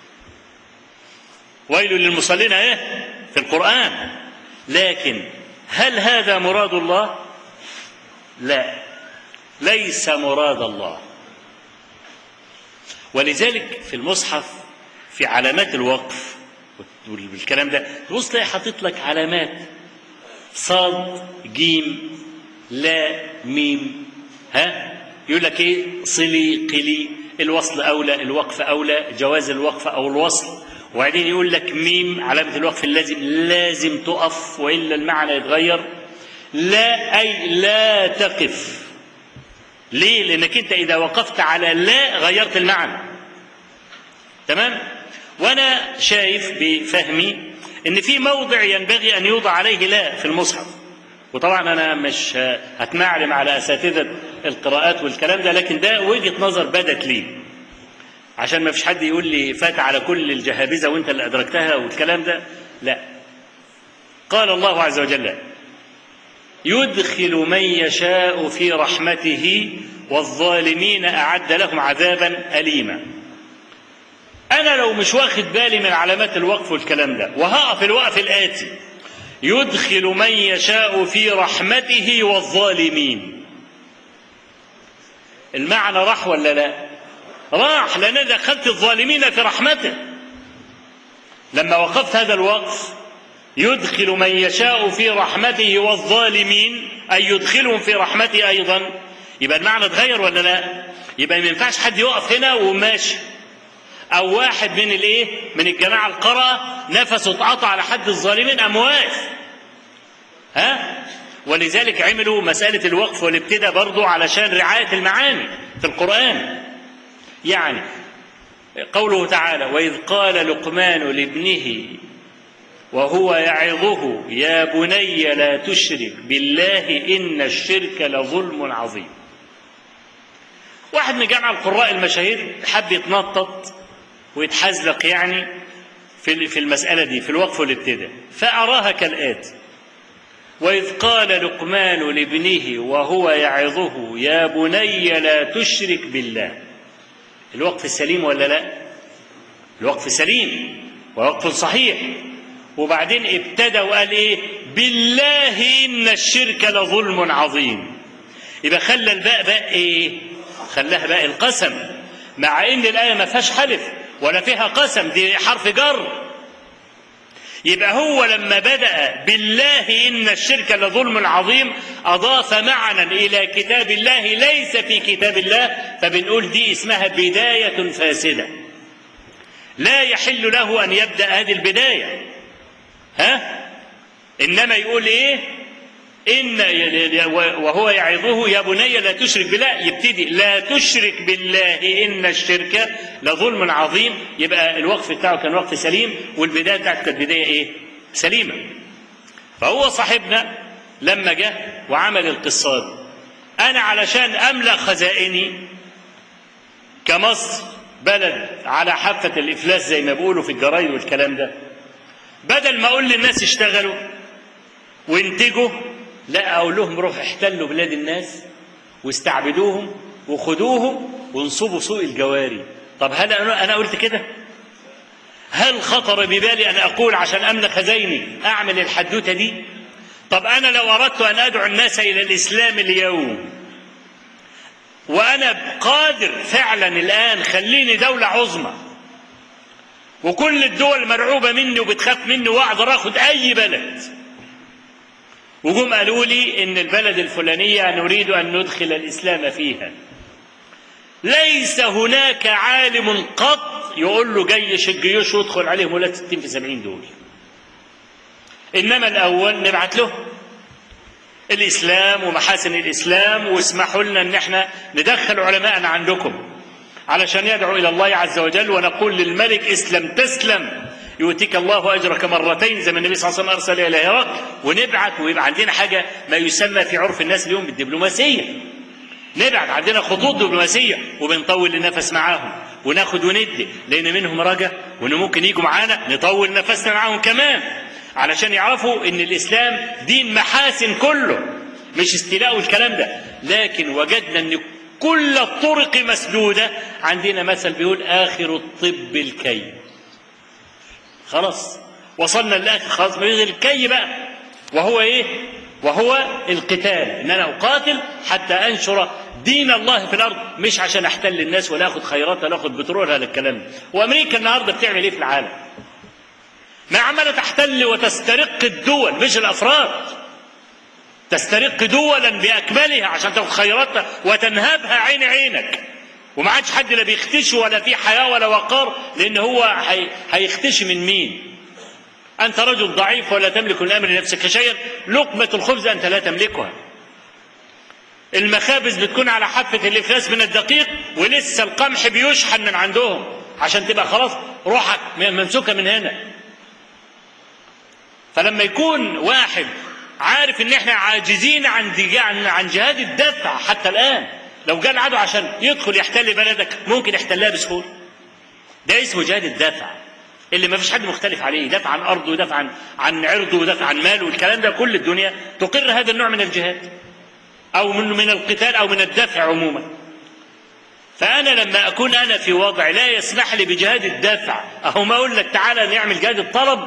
B: ويل للمصلين ايه في القران لكن هل هذا مراد الله لا ليس مراد الله ولذلك في المصحف في علامات الوقف والكلام ده تبص تلاقي حاطط لك علامات صاد جيم لا ميم ها يقول لك ايه صلي قلي الوصل اولى الوقف اولى جواز الوقف او الوصل وبعدين يقول لك ميم علامه الوقف اللازم لازم تقف والا المعنى يتغير لا اي لا تقف ليه لانك انت اذا وقفت على لا غيرت المعنى تمام وانا شايف بفهمي ان في موضع ينبغي ان يوضع عليه لا في المصحف وطبعا انا مش هتمعلم على اساتذه القراءات والكلام ده لكن ده وجهه نظر بدت لي عشان ما فيش حد يقول لي فات على كل الجهابذه وانت اللي ادركتها والكلام ده لا قال الله عز وجل يدخل من يشاء في رحمته والظالمين اعد لهم عذابا اليما انا لو مش واخد بالي من علامات الوقف والكلام ده وهقف الوقف الاتي يدخل من يشاء في رحمته والظالمين المعنى راح ولا لا راح لان دخلت الظالمين في رحمته لما وقفت هذا الوقف يدخل من يشاء في رحمته والظالمين أي يدخلهم في رحمته أيضا يبقى المعنى اتغير ولا لا يبقى ما ينفعش حد يقف هنا وماشي أو واحد من الإيه من الجماعة القرأة نفسه اتقطع على حد الظالمين قام واقف ها ولذلك عملوا مسألة الوقف والابتداء برضو علشان رعاية المعاني في القرآن يعني قوله تعالى وإذ قال لقمان لابنه وهو يعظه يا بني لا تشرك بالله إن الشرك لظلم عظيم واحد من جمع القراء المشاهير حب يتنطط ويتحزلق يعني في في المسألة دي في الوقف والابتداء فأراها كالآتي وإذ قال لقمان لابنه وهو يعظه يا بني لا تشرك بالله الوقف السليم ولا لا الوقف سليم ووقف صحيح وبعدين ابتدى وقال ايه بالله ان الشرك لظلم عظيم يبقى خلى الباء باء ايه خلاها باء القسم مع ان الايه ما فيهاش حلف ولا فيها قسم دي حرف جر يبقى هو لما بدأ بالله إن الشرك لظلم عظيم أضاف معنى إلى كتاب الله ليس في كتاب الله فبنقول دي اسمها بداية فاسدة لا يحل له أن يبدأ هذه البداية ها إنما يقول إيه إن وهو يعظه يا بني لا تشرك بالله يبتدي لا تشرك بالله إن الشرك لظلم عظيم يبقى الوقف بتاعه كان وقف سليم والبداية بتاعته كانت بداية إيه؟ سليمة فهو صاحبنا لما جه وعمل القصة دي أنا علشان أملأ خزائني كمصر بلد على حافة الإفلاس زي ما بيقولوا في الجرايد والكلام ده بدل ما أقول للناس اشتغلوا وانتجوا لا اقول لهم روحوا احتلوا بلاد الناس واستعبدوهم وخدوهم وانصبوا سوق الجواري طب هل انا أنا قلت كده هل خطر ببالي ان اقول عشان املك خزيني اعمل الحدوته دي طب انا لو اردت ان ادعو الناس الى الاسلام اليوم وانا قادر فعلا الان خليني دوله عظمى وكل الدول مرعوبه مني وبتخاف مني واقدر اخد اي بلد وجم قالوا لي ان البلد الفلانيه نريد ان ندخل الاسلام فيها ليس هناك عالم قط يقول له جيش الجيوش وادخل عليهم ولاد 60 في 70 دول انما الاول نبعت له الاسلام ومحاسن الاسلام واسمحوا لنا ان احنا ندخل علماءنا عندكم علشان يدعو الى الله عز وجل ونقول للملك اسلم تسلم يؤتيك الله اجرك مرتين زي ما النبي صلى الله عليه وسلم ارسل الى هرقل ونبعت ويبقى عندنا حاجه ما يسمى في عرف الناس اليوم بالدبلوماسيه نبعت عندنا خطوط دبلوماسيه وبنطول النفس معاهم وناخد وندي لان منهم رجا وان ممكن يجوا معانا نطول نفسنا معاهم كمان علشان يعرفوا ان الاسلام دين محاسن كله مش استيلاء والكلام ده لكن وجدنا ان كل الطرق مسدوده عندنا مثل بيقول اخر الطب الكي خلاص وصلنا للاخر خلاص بيغير الكي بقى وهو ايه وهو القتال ان انا اقاتل حتى انشر دين الله في الارض مش عشان احتل الناس ولا اخد خيرات ولا اخد بترول ولا الكلام ده وامريكا النهارده بتعمل ايه في العالم ما عماله تحتل وتسترق الدول مش الافراد تسترق دولا باكملها عشان تاخد خيراتها وتنهبها عين عينك وما عادش حد لا بيختشي ولا في حياه ولا وقار لان هو هي... هيختشي من مين انت رجل ضعيف ولا تملك الامر لنفسك شيئا لقمه الخبز انت لا تملكها المخابز بتكون على حافه الافلاس من الدقيق ولسه القمح بيشحن من عندهم عشان تبقى خلاص روحك ممسوكه من هنا فلما يكون واحد عارف ان احنا عاجزين عن عن جهاد الدفع حتى الان لو جاء العدو عشان يدخل يحتل بلدك ممكن يحتلها بسهوله ده اسمه جهاد الدفع اللي ما فيش حد مختلف عليه دفع عن ارضه ودفع عن عن عرضه ودفع عن ماله والكلام ده كل الدنيا تقر هذا النوع من الجهاد او من من القتال او من الدفع عموما فانا لما اكون انا في وضع لا يسمح لي بجهاد الدفع اهو ما اقول لك تعالى نعمل جهاد الطلب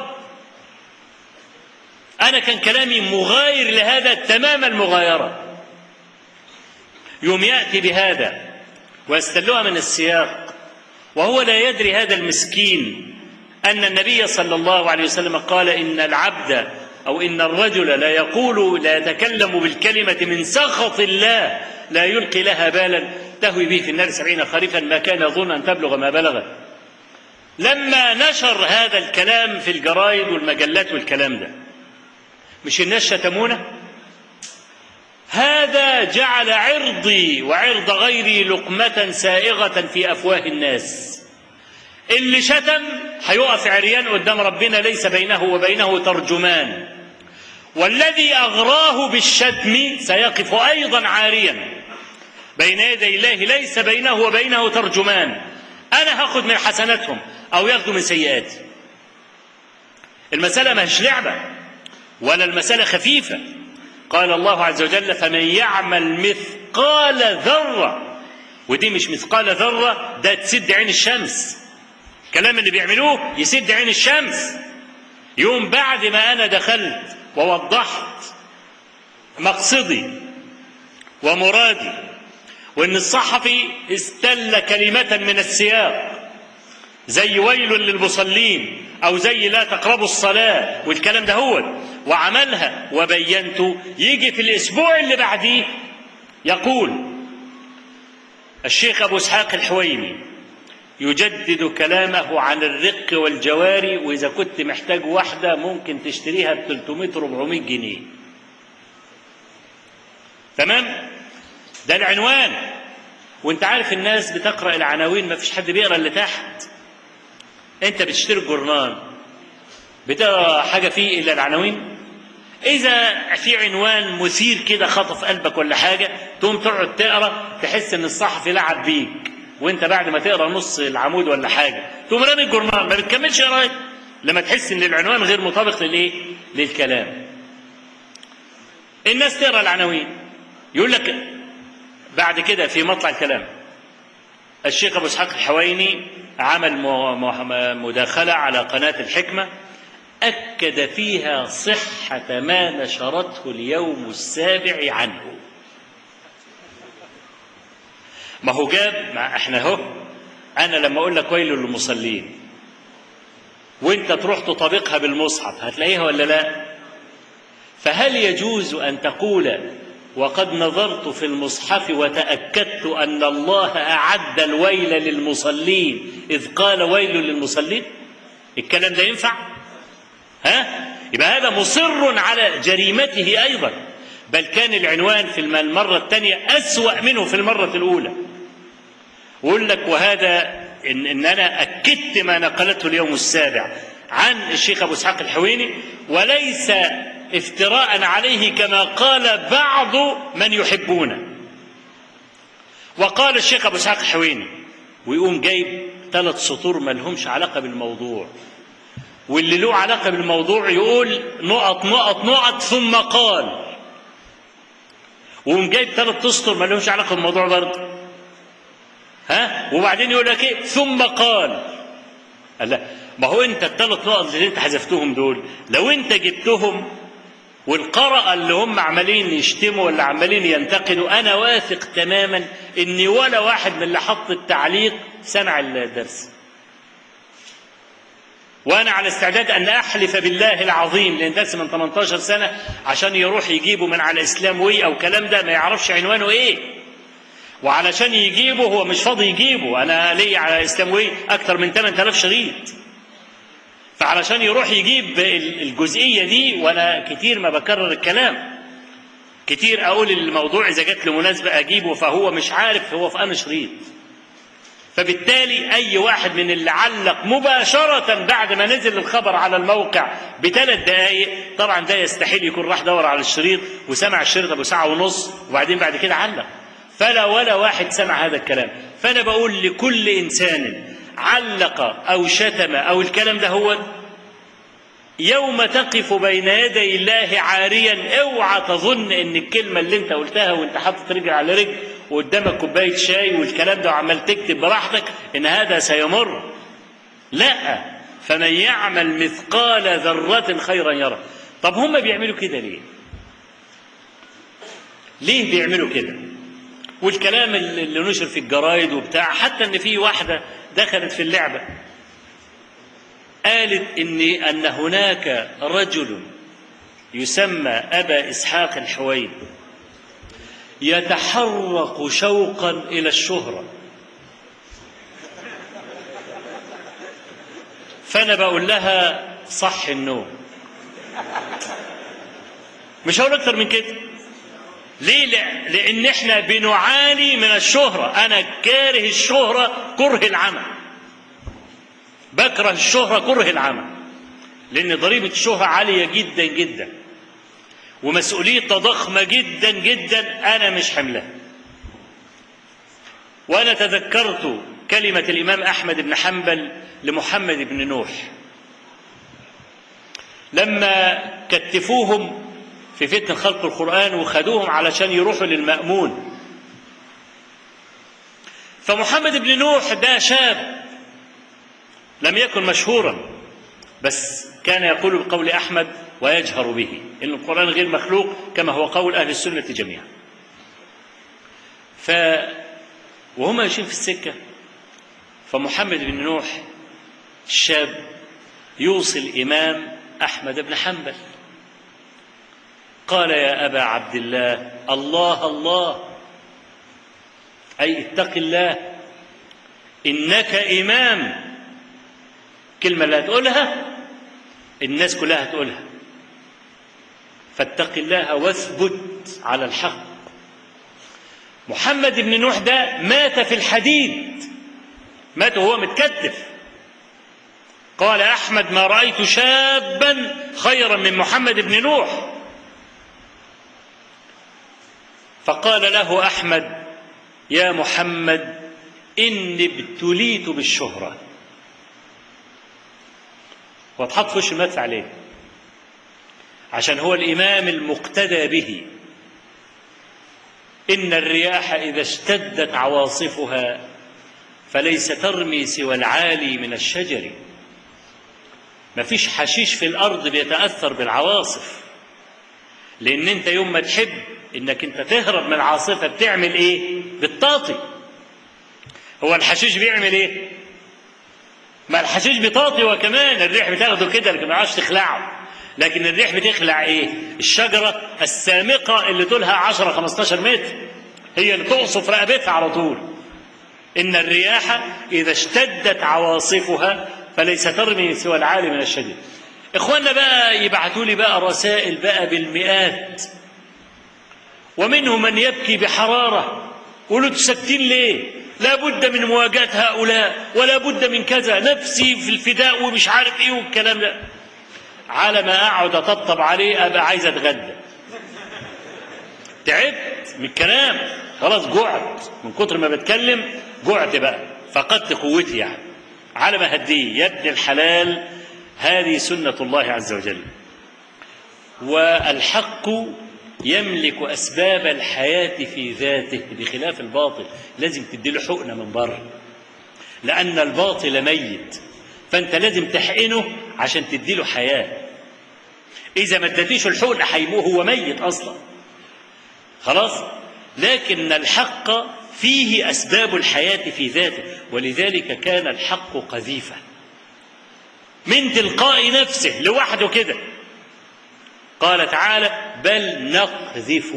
B: انا كان كلامي مغاير لهذا تمام المغايره يوم ياتي بهذا ويستلوها من السياق وهو لا يدري هذا المسكين ان النبي صلى الله عليه وسلم قال ان العبد او ان الرجل لا يقول لا يتكلم بالكلمه من سخط الله لا يلقي لها بالا تهوي به في النار سبعين خريفا ما كان يظن ان تبلغ ما بلغت لما نشر هذا الكلام في الجرايد والمجلات والكلام ده مش الناس شتمونا هذا جعل عرضي وعرض غيري لقمة سائغة في أفواه الناس اللي شتم هيقف عريان قدام ربنا ليس بينه وبينه ترجمان والذي أغراه بالشتم سيقف أيضا عاريا بين يدي الله ليس بينه وبينه ترجمان أنا هاخد من حسناتهم أو ياخدوا من سيئاتي المسألة مش لعبة ولا المسألة خفيفة قال الله عز وجل فمن يعمل مثقال ذرة ودي مش مثقال ذرة ده تسد عين الشمس الكلام اللي بيعملوه يسد عين الشمس يوم بعد ما أنا دخلت ووضحت مقصدي ومرادي وإن الصحفي استل كلمة من السياق زي ويل للمصلين أو زي لا تقربوا الصلاة والكلام ده هو وعملها وبينته يجي في الأسبوع اللي بعديه يقول الشيخ أبو إسحاق الحويني يجدد كلامه عن الرق والجواري وإذا كنت محتاج واحدة ممكن تشتريها ب 300 400 جنيه تمام ده العنوان وانت عارف الناس بتقرأ العناوين ما فيش حد بيقرأ اللي تحت انت بتشتري الجورنال بتقرأ حاجة فيه إلا العناوين إذا في عنوان مثير كده خطف قلبك ولا حاجة تقوم تقعد تقرا تحس إن الصحفي لعب بيك وأنت بعد ما تقرا نص العمود ولا حاجة تقوم رامي الجورنال ما بتكملش قراية لما تحس إن العنوان غير مطابق للإيه؟ للكلام. الناس تقرا العناوين يقول لك بعد كده في مطلع الكلام الشيخ أبو إسحاق الحويني عمل مداخلة على قناة الحكمة أكد فيها صحة ما نشرته اليوم السابع عنه ما هو جاب ما احنا اهو انا لما اقول لك ويل للمصلين وانت تروح تطابقها بالمصحف هتلاقيها ولا لا فهل يجوز ان تقول وقد نظرت في المصحف وتاكدت ان الله اعد الويل للمصلين اذ قال ويل للمصلين الكلام ده ينفع ها يبقى هذا مصر على جريمته أيضا بل كان العنوان في المرة الثانية أسوأ منه في المرة الأولى ويقول لك وهذا إن, إن أنا أكدت ما نقلته اليوم السابع عن الشيخ أبو إسحاق الحويني وليس افتراء عليه كما قال بعض من يحبونه وقال الشيخ أبو إسحاق الحويني ويقوم جايب ثلاث سطور ما لهمش علاقة بالموضوع واللي له علاقة بالموضوع يقول نقط نقط نقط ثم قال وقوم جايب ثلاث اسطر ما لهمش علاقة بالموضوع برضه ها وبعدين يقول لك ايه ثم قال لا ما هو انت الثلاث نقط اللي انت حذفتهم دول لو انت جبتهم والقرأ اللي هم عمالين يشتموا ولا عمالين ينتقدوا انا واثق تماما ان ولا واحد من اللي حط التعليق سمع الدرس وانا على استعداد ان احلف بالله العظيم لان درس من 18 سنه عشان يروح يجيبه من على اسلام وي او كلام ده ما يعرفش عنوانه ايه وعلشان يجيبه هو مش فاضي يجيبه انا لي على اسلام وي اكتر من 8000 شريط فعلشان يروح يجيب الجزئيه دي وانا كتير ما بكرر الكلام كتير اقول الموضوع اذا جات له مناسبه اجيبه فهو مش عارف هو في انهي شريط فبالتالي أي واحد من اللي علق مباشرة بعد ما نزل الخبر على الموقع بثلاث دقائق طبعا ده يستحيل يكون راح دور على الشريط وسمع الشريط أبو ساعة ونص وبعدين بعد كده علق فلا ولا واحد سمع هذا الكلام فأنا بقول لكل إنسان علق أو شتم أو الكلام ده هو يوم تقف بين يدي الله عاريا اوعى تظن ان الكلمه اللي انت قلتها وانت حاطط رجل على رجل وقدامك كوبايه شاي والكلام ده وعمال تكتب براحتك ان هذا سيمر لا فمن يعمل مثقال ذره خيرا يره طب هم بيعملوا كده ليه ليه بيعملوا كده والكلام اللي نشر في الجرايد وبتاع حتى ان في واحده دخلت في اللعبه قالت إن أن هناك رجل يسمى أبا إسحاق الحويني يتحرق شوقا إلى الشهرة فأنا بقول لها صح النوم مش هقول أكتر من كده ليه؟ لأن إحنا بنعاني من الشهرة أنا كاره الشهرة كره العمل بكره الشهرة كره العمل لأن ضريبة الشهرة عالية جدا جدا ومسؤوليتها ضخمة جدا جدا أنا مش حملها وأنا تذكرت كلمة الإمام أحمد بن حنبل لمحمد بن نوح لما كتفوهم في فتن خلق القرآن وخدوهم علشان يروحوا للمأمون فمحمد بن نوح ده شاب لم يكن مشهورا بس كان يقول بقول أحمد ويجهر به إن القرآن غير مخلوق كما هو قول أهل السنة جميعا ف وهم ماشيين في السكة فمحمد بن نوح الشاب يوصي الإمام أحمد بن حنبل قال يا أبا عبد الله الله الله أي اتق الله إنك إمام كلمة لا تقولها الناس كلها تقولها فاتق الله واثبت على الحق محمد بن نوح ده مات في الحديد مات وهو متكتف قال أحمد ما رأيت شابا خيرا من محمد بن نوح فقال له أحمد يا محمد إني ابتليت بالشهرة واتحط في وش المدفع عليه عشان هو الإمام المقتدى به إن الرياح إذا اشتدت عواصفها فليس ترمي سوى العالي من الشجر مفيش حشيش في الأرض بيتأثر بالعواصف لأن أنت يوم ما تحب إنك أنت تهرب من العاصفة بتعمل إيه؟ بتطاطي هو الحشيش بيعمل إيه؟ ما الحشيش بيطاطي وكمان الريح بتاخده كده لكن ما يعرفش تخلعه لكن الريح بتخلع ايه الشجرة السامقة اللي طولها 10 15 متر هي اللي تقصف رقبتها على طول إن الرياح إذا اشتدت عواصفها فليس ترمي سوى العالي من الشديد إخواننا بقى يبعثوا لي بقى رسائل بقى بالمئات ومنهم من يبكي بحرارة يقولوا تسكتين ليه لا بد من مواجهة هؤلاء ولا بد من كذا نفسي في الفداء ومش عارف ايه والكلام ده على ما اقعد اطبطب عليه ابقى عايز اتغدى تعبت من الكلام خلاص جعت من كتر ما بتكلم جعت بقى فقدت قوتي يعني على ما هديه يا ابن الحلال هذه سنة الله عز وجل والحق يملك أسباب الحياة في ذاته بخلاف الباطل لازم تديله حقنة من بره لأن الباطل ميت فأنت لازم تحقنه عشان تديله حياة إذا ما اديتيش الحقنة هيموت هو ميت أصلا خلاص لكن الحق فيه أسباب الحياة في ذاته ولذلك كان الحق قذيفة من تلقاء نفسه لوحده كده قال تعالى بل نقذف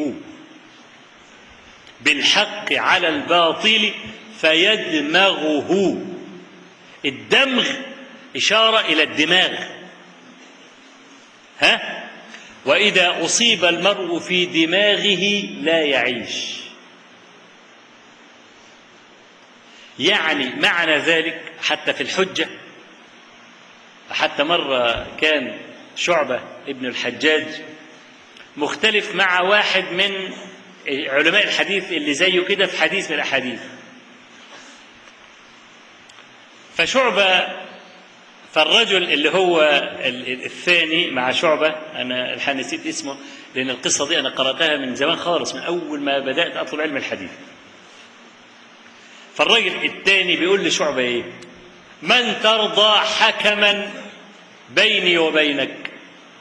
B: بالحق على الباطل فيدمغه الدمغ إشارة إلى الدماغ ها وإذا أصيب المرء في دماغه لا يعيش يعني معنى ذلك حتى في الحجة حتى مرة كان شعبة ابن الحجاج مختلف مع واحد من علماء الحديث اللي زيه كده في حديث من الأحاديث فشعبة فالرجل اللي هو الثاني مع شعبة أنا الحين نسيت اسمه لأن القصة دي أنا قرأتها من زمان خالص من أول ما بدأت أطلب علم الحديث فالرجل الثاني بيقول لشعبة إيه من ترضى حكما بيني وبينك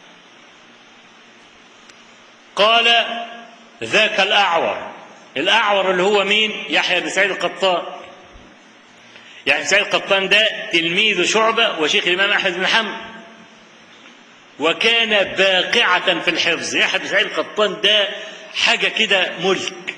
B: قال ذاك الأعور الأعور اللي هو مين يحيى بن سعيد القطان يعني سعيد القطان ده تلميذ شعبة وشيخ الإمام أحمد بن حنبل وكان باقعة في الحفظ يحيى بن سعيد القطان ده حاجة كده ملك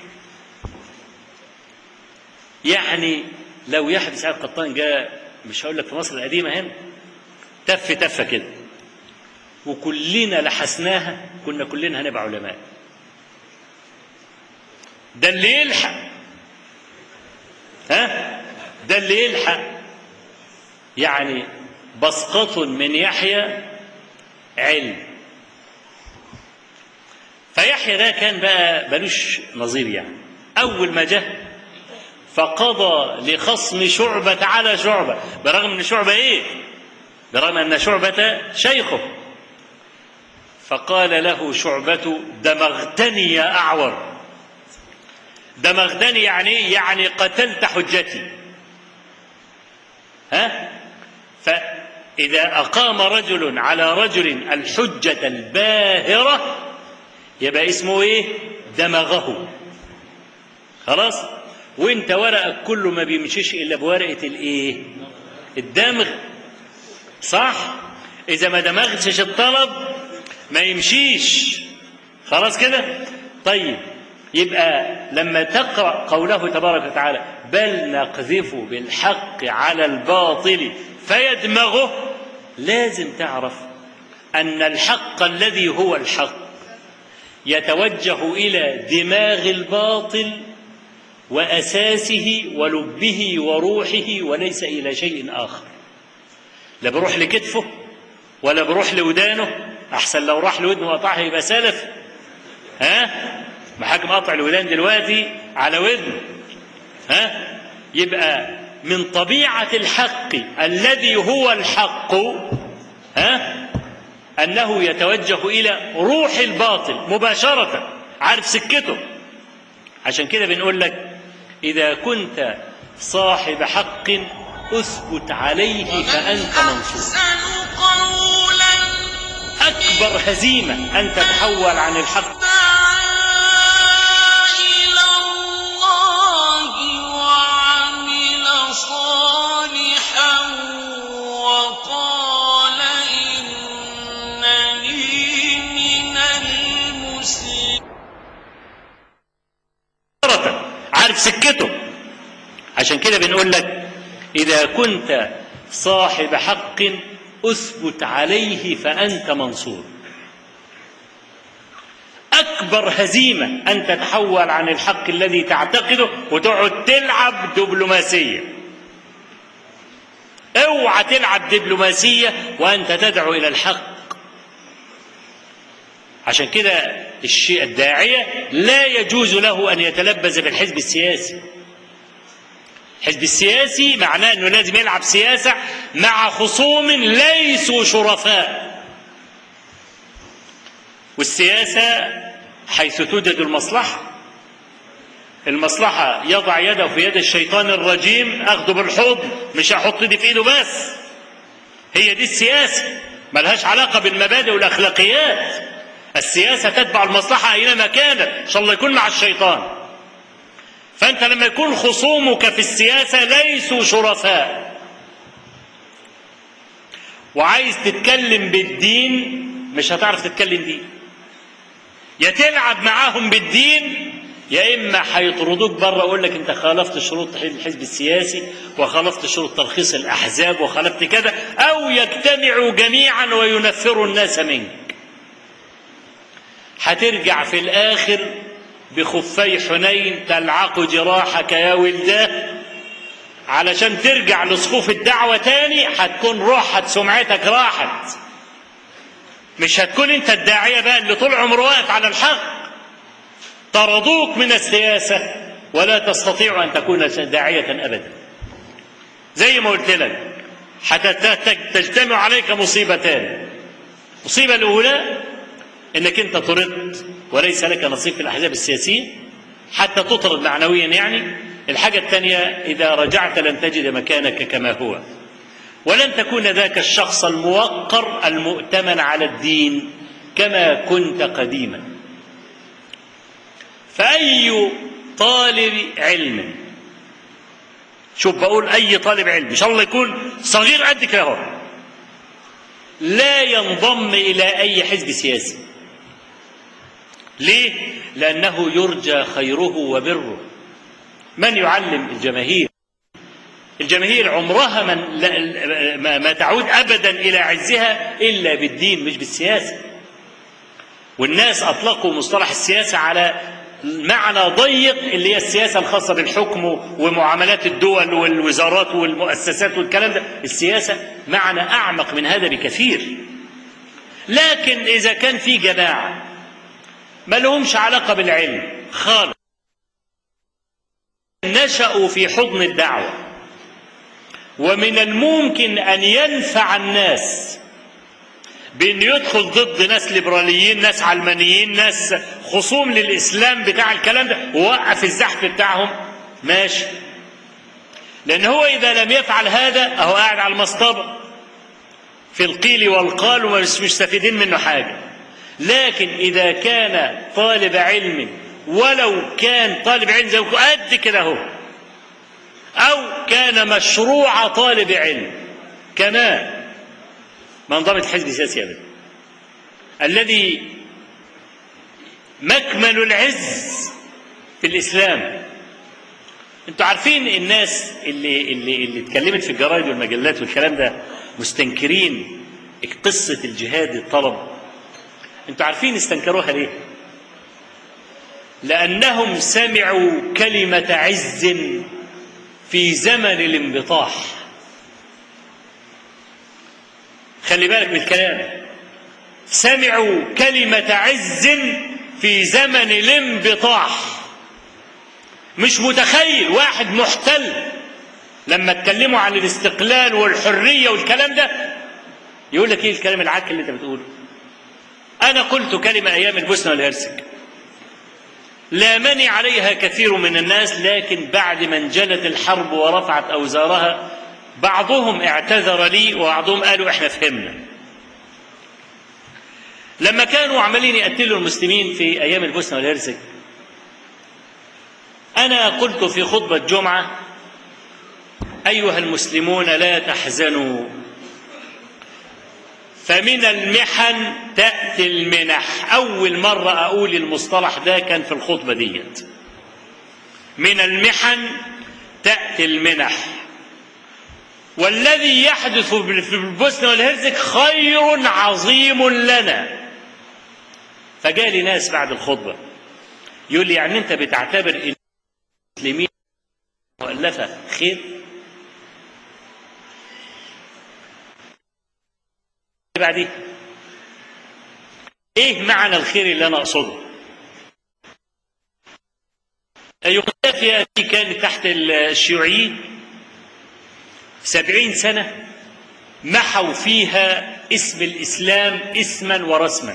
B: يعني لو يحيى بن سعيد القطان جاء مش هقول لك في مصر القديمة هنا تف تفة كده وكلنا لحسناها كنا كلنا هنبقى علماء ده اللي يلحق ها ده اللي يلحق يعني بسقة من يحيى علم فيحيى ده كان بقى ملوش نظير يعني أول ما جه فقضى لخصم شعبة على شعبة برغم ان شعبة ايه برغم ان شعبة شيخه فقال له شعبة دمغتني يا أعور دمغتني يعني يعني قتلت حجتي ها فإذا أقام رجل على رجل الحجة الباهرة يبقى اسمه إيه؟ دمغه خلاص؟ وانت ورقك كله ما بيمشيش الا بورقه الايه الدمغ صح اذا ما دمغتش الطلب ما يمشيش خلاص كده طيب يبقى لما تقرا قوله تبارك وتعالى بل نقذف بالحق على الباطل فيدمغه لازم تعرف ان الحق الذي هو الحق يتوجه الى دماغ الباطل واساسه ولبه وروحه وليس الى شيء اخر لا بروح لكتفه ولا بروح لودانه احسن لو راح لودنه وقطعها يبقى سلف ها محاكم قطع الودان دلوقتي على ودنه ها يبقى من طبيعه الحق الذي هو الحق ها انه يتوجه الى روح الباطل مباشره عارف سكته عشان كده بنقول لك إذا كنت صاحب حق أثبت عليه فأنت منصور
A: أحسن قولا
B: أكبر هزيمة أن تتحول عن الحق
A: دعا إلى الله وعمل صالحا وقال إنني من المسلمين
B: مباشرة عارف سكته عشان كده بنقول لك إذا كنت صاحب حق أثبت عليه فأنت منصور أكبر هزيمة أن تتحول عن الحق الذي تعتقده وتقعد تلعب دبلوماسية اوعى تلعب دبلوماسية وأنت تدعو إلى الحق عشان كده الشيء الداعية لا يجوز له أن يتلبس بالحزب السياسي الحزب السياسي معناه أنه لازم يلعب سياسة مع خصوم ليسوا شرفاء والسياسة حيث توجد المصلحة المصلحة يضع يده في يد الشيطان الرجيم أخده بالحوض مش هحط دي في إيده بس هي دي السياسة ملهاش علاقة بالمبادئ والأخلاقيات السياسة تتبع المصلحة أينما كانت إن شاء الله يكون مع الشيطان فأنت لما يكون خصومك في السياسة ليسوا شرفاء وعايز تتكلم بالدين مش هتعرف تتكلم دين يا تلعب معاهم بالدين يا اما هيطردوك بره يقول لك انت خالفت شروط الحزب السياسي وخالفت شروط ترخيص الاحزاب وخالفت كذا او يجتمعوا جميعا وينفروا الناس منك هترجع في الاخر بخفي حنين تلعق جراحك يا ولداه علشان ترجع لصفوف الدعوة تاني هتكون روحت سمعتك راحت مش هتكون انت الداعية بقى اللي طول عمره واقف على الحق طردوك من السياسة ولا تستطيع أن تكون داعية أبدا زي ما قلت لك تجتمع عليك مصيبتان المصيبة الأولى أنك أنت طردت وليس لك نصيب في الأحزاب السياسية حتى تطرد معنويا يعني الحاجة الثانية إذا رجعت لن تجد مكانك كما هو ولن تكون ذاك الشخص الموقر المؤتمن على الدين كما كنت قديما فأي طالب علم شوف بقول أي طالب علم إن شاء الله يكون صغير قد كده اهو لا ينضم إلى أي حزب سياسي ليه؟ لأنه يرجى خيره وبره من يعلم الجماهير الجماهير عمرها من ما, ما تعود ابدا الى عزها الا بالدين مش بالسياسه والناس اطلقوا مصطلح السياسه على معنى ضيق اللي هي السياسه الخاصه بالحكم ومعاملات الدول والوزارات والمؤسسات والكلام ده السياسه معنى اعمق من هذا بكثير لكن اذا كان في جماعه ما لهمش علاقه بالعلم خالص نشأوا في حضن الدعوة ومن الممكن أن ينفع الناس بأن يدخل ضد ناس ليبراليين ناس علمانيين ناس خصوم للإسلام بتاع الكلام ده ووقف الزحف بتاعهم ماشي لأن هو إذا لم يفعل هذا أهو قاعد على المصطبة في القيل والقال ومش مستفيدين منه حاجة لكن إذا كان طالب علم ولو كان طالب علم زي قد كده اهو أو كان مشروع طالب علم كمان ما انضبط حزب سياسي أبدا الذي مكمن العز في الإسلام انتوا عارفين الناس اللي اللي اللي اتكلمت في الجرايد والمجلات والكلام ده مستنكرين قصة الجهاد الطلب انتوا عارفين استنكروها ليه؟ لأنهم سمعوا كلمة عز في زمن الانبطاح خلي بالك من الكلام سمعوا كلمة عز في زمن الانبطاح مش متخيل واحد محتل لما اتكلموا عن الاستقلال والحرية والكلام ده يقول لك ايه الكلام العك اللي انت بتقوله انا قلت كلمة ايام البوسنة والهرسك لامني عليها كثير من الناس لكن بعد ما انجلت الحرب ورفعت اوزارها بعضهم اعتذر لي وبعضهم قالوا احنا فهمنا لما كانوا عمالين يقتلوا المسلمين في ايام البوسنه والهرسك انا قلت في خطبه جمعه ايها المسلمون لا تحزنوا فمن المحن تأتي المنح أول مرة أقول المصطلح ده كان في الخطبة ديت من المحن تأتي المنح والذي يحدث في البوسنة والهرزك خير عظيم لنا فجاء لي ناس بعد الخطبة يقول لي يعني أنت بتعتبر المسلمين مؤلفة خير بعدين ايه معنى الخير اللي انا اقصده يوغوسلافيا دي كانت تحت الشيوعيين سبعين سنة محوا فيها اسم الإسلام اسما ورسما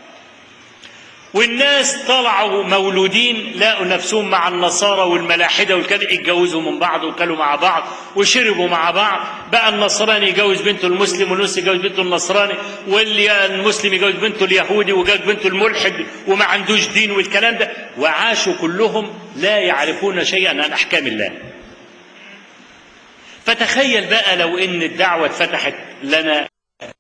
B: والناس طلعوا مولودين لقوا نفسهم مع النصارى والملاحده والكلام اتجوزوا من بعض وكلوا مع بعض وشربوا مع بعض بقى النصراني يجوز بنته المسلم والنص يجوز بنته النصراني واللي المسلم يجوز بنته اليهودي وجوز بنته الملحد وما عندوش دين والكلام ده وعاشوا كلهم لا يعرفون شيئا عن احكام الله فتخيل بقى لو ان الدعوه اتفتحت لنا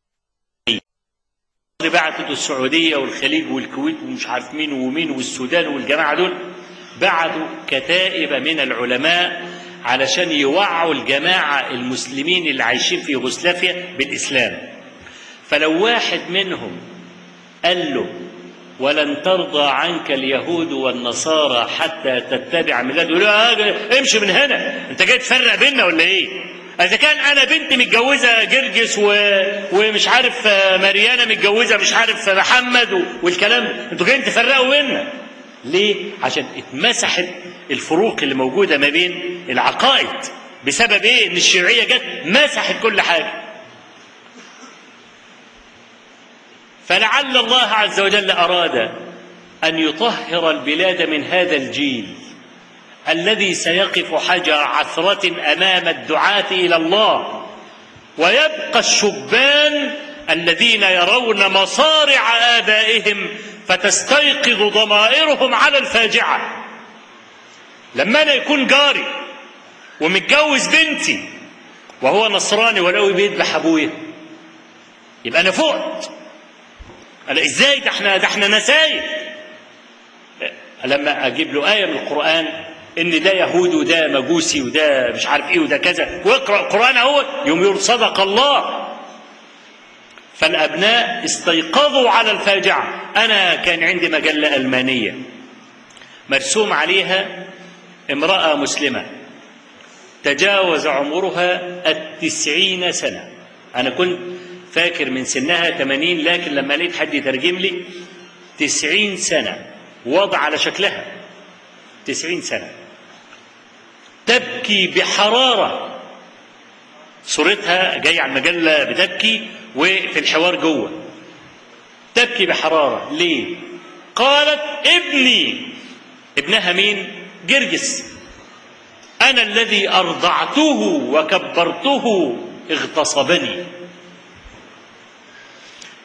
B: بعتوا السعودية والخليج والكويت ومش عارف مين ومين والسودان والجماعة دول بعتوا كتائب من العلماء علشان يوعوا الجماعة المسلمين اللي عايشين في يوغوسلافيا بالإسلام فلو واحد منهم قال له ولن ترضى عنك اليهود والنصارى حتى تتبع ميلاد يقول له امشي من هنا انت جاي تفرق بيننا ولا ايه اذا كان انا بنتي متجوزه جرجس و... ومش عارف مريانه متجوزه مش عارف محمد و... والكلام ده انتوا جايين تفرقوا بيننا ليه عشان اتمسحت الفروق اللي موجوده ما بين العقائد بسبب ايه ان الشيوعيه جت مسحت كل حاجه فلعل الله عز وجل اراد ان يطهر البلاد من هذا الجيل الذي سيقف حجر عثرة أمام الدعاة إلى الله ويبقى الشبان الذين يرون مصارع آبائهم فتستيقظ ضمائرهم على الفاجعة لما أنا يكون جاري ومتجوز بنتي وهو نصراني ولو بيذبح أبويا يبقى أنا فقت أنا إزاي ده إحنا ده إحنا نسايب لما أجيب له آية من القرآن ان ده يهود وده مجوسي وده مش عارف ايه وده كذا واقرا القران اهو يوم يقول صدق الله فالابناء استيقظوا على الفاجعه انا كان عندي مجله المانيه مرسوم عليها امراه مسلمه تجاوز عمرها التسعين سنه انا كنت فاكر من سنها 80 لكن لما لقيت حد يترجم لي تسعين سنه وضع على شكلها تسعين سنه تبكي بحرارة صورتها جاية على المجلة بتبكي وفي الحوار جوه تبكي بحرارة ليه قالت ابني ابنها مين جرجس أنا الذي أرضعته وكبرته اغتصبني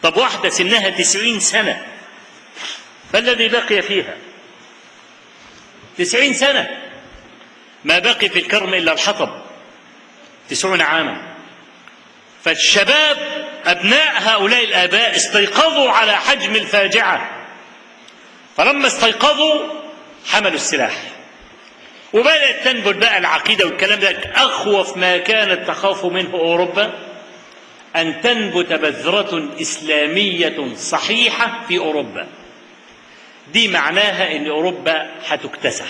B: طب واحدة سنها تسعين سنة فالذي بقي فيها تسعين سنة ما بقي في الكرم إلا الحطب تسعون عاما فالشباب أبناء هؤلاء الآباء استيقظوا على حجم الفاجعة فلما استيقظوا حملوا السلاح وبدأت تنبت بقى العقيدة والكلام ده أخوف ما كانت تخاف منه أوروبا أن تنبت بذرة إسلامية صحيحة في أوروبا دي معناها أن أوروبا هتكتسح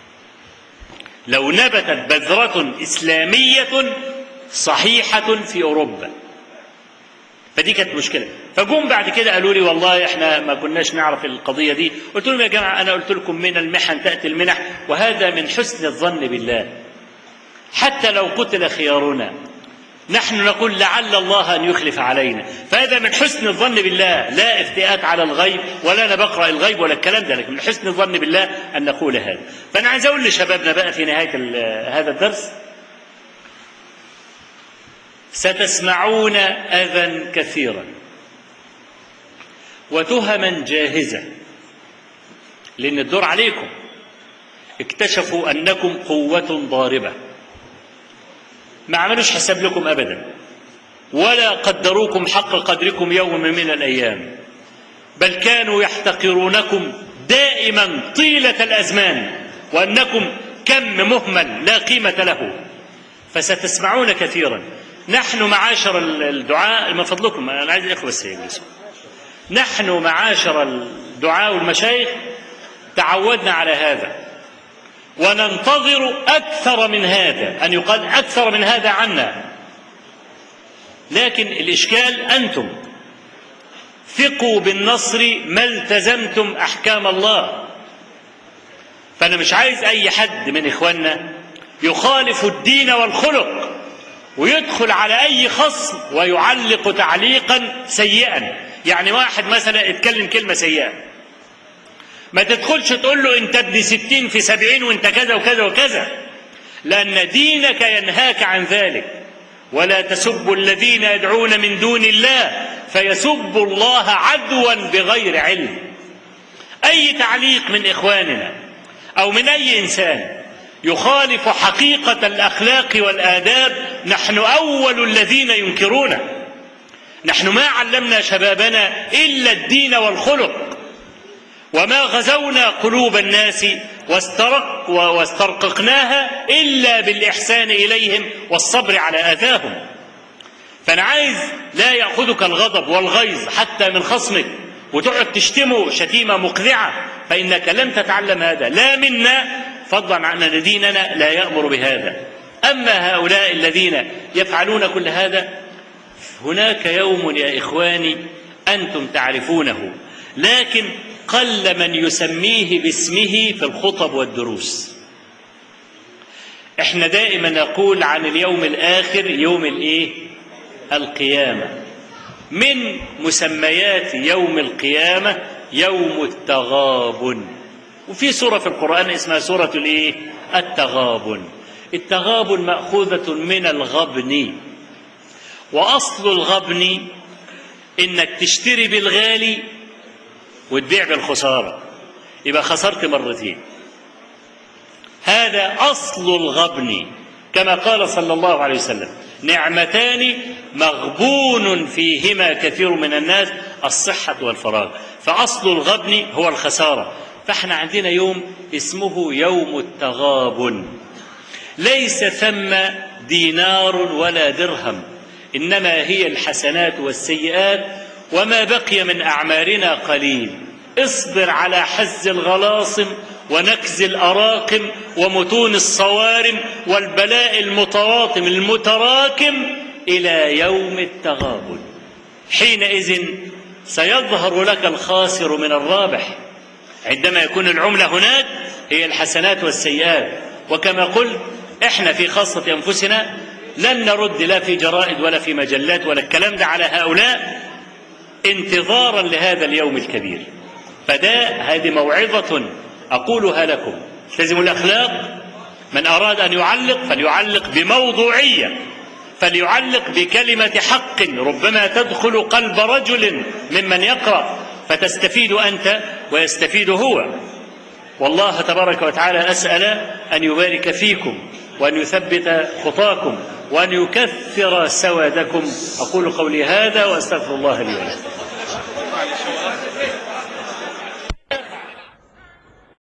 B: لو نبتت بذرة إسلامية صحيحة في أوروبا فدي كانت مشكلة فجم بعد كده قالوا لي والله احنا ما كناش نعرف القضية دي قلت لهم يا جماعة أنا قلت لكم من المحن تأتي المنح وهذا من حسن الظن بالله حتى لو قتل خيارنا نحن نقول لعل الله أن يخلف علينا فهذا من حسن الظن بالله لا افتئات على الغيب ولا أنا بقرأ الغيب ولا الكلام ده لكن من حسن الظن بالله أن نقول هذا فأنا عايز أقول لشبابنا بقى في نهاية هذا الدرس ستسمعون أذى كثيرا وتهما جاهزة لأن الدور عليكم اكتشفوا أنكم قوة ضاربة ما عملوش حساب لكم أبدا ولا قدروكم حق قدركم يوم من الأيام بل كانوا يحتقرونكم دائما طيلة الأزمان وأنكم كم مهمل لا قيمة له فستسمعون كثيرا نحن معاشر الدعاء من فضلكم انا عايز الاخوه بس يجلسوا نحن معاشر الدعاء والمشايخ تعودنا على هذا وننتظر اكثر من هذا ان يقال اكثر من هذا عنا لكن الاشكال انتم ثقوا بالنصر ما التزمتم احكام الله فانا مش عايز اي حد من اخواننا يخالف الدين والخلق ويدخل على اي خصم ويعلق تعليقا سيئا يعني واحد مثلا اتكلم كلمه سيئه ما تدخلش تقول له انت ابن ستين في سبعين وانت كذا وكذا وكذا لان دينك ينهاك عن ذلك ولا تسبوا الذين يدعون من دون الله فيسبوا الله عدوا بغير علم اي تعليق من اخواننا او من اي انسان يخالف حقيقة الأخلاق والآداب نحن أول الذين ينكرونه نحن ما علمنا شبابنا إلا الدين والخلق وما غزونا قلوب الناس واسترق واسترققناها إلا بالإحسان إليهم والصبر على آذاهم فأنا عايز لا يأخذك الغضب والغيظ حتى من خصمك وتقعد تشتمه شتيمة مقذعة فإنك لم تتعلم هذا لا منا فضلا عن أن ديننا لا يأمر بهذا أما هؤلاء الذين يفعلون كل هذا هناك يوم يا إخواني أنتم تعرفونه لكن قل من يسميه باسمه في الخطب والدروس احنا دائما نقول عن اليوم الآخر يوم الايه القيامة من مسميات يوم القيامة يوم التغابن وفي سورة في القرآن اسمها سورة الايه التغابن التغابن مأخوذة من الغبن وأصل الغبن إنك تشتري بالغالي وتبيع بالخسارة يبقى خسرت مرتين هذا أصل الغبن كما قال صلى الله عليه وسلم نعمتان مغبون فيهما كثير من الناس الصحة والفراغ فأصل الغبن هو الخسارة فاحنا عندنا يوم اسمه يوم التغابن ليس ثم دينار ولا درهم انما هي الحسنات والسيئات وما بقي من اعمارنا قليل اصبر على حز الغلاصم ونكز الاراقم ومتون الصوارم والبلاء المتواطم المتراكم الى يوم التغابن حينئذ سيظهر لك الخاسر من الرابح عندما يكون العمله هناك هي الحسنات والسيئات وكما قلت احنا في خاصه انفسنا لن نرد لا في جرائد ولا في مجلات ولا الكلام ده على هؤلاء انتظارا لهذا اليوم الكبير فده هذه موعظة أقولها لكم التزموا الأخلاق من أراد أن يعلق فليعلق بموضوعية فليعلق بكلمة حق ربما تدخل قلب رجل ممن يقرأ فتستفيد أنت ويستفيد هو والله تبارك وتعالى أسأل أن يبارك فيكم وأن يثبت خطاكم وأن يكثر سوادكم أقول قولي هذا وأستغفر الله لي ولكم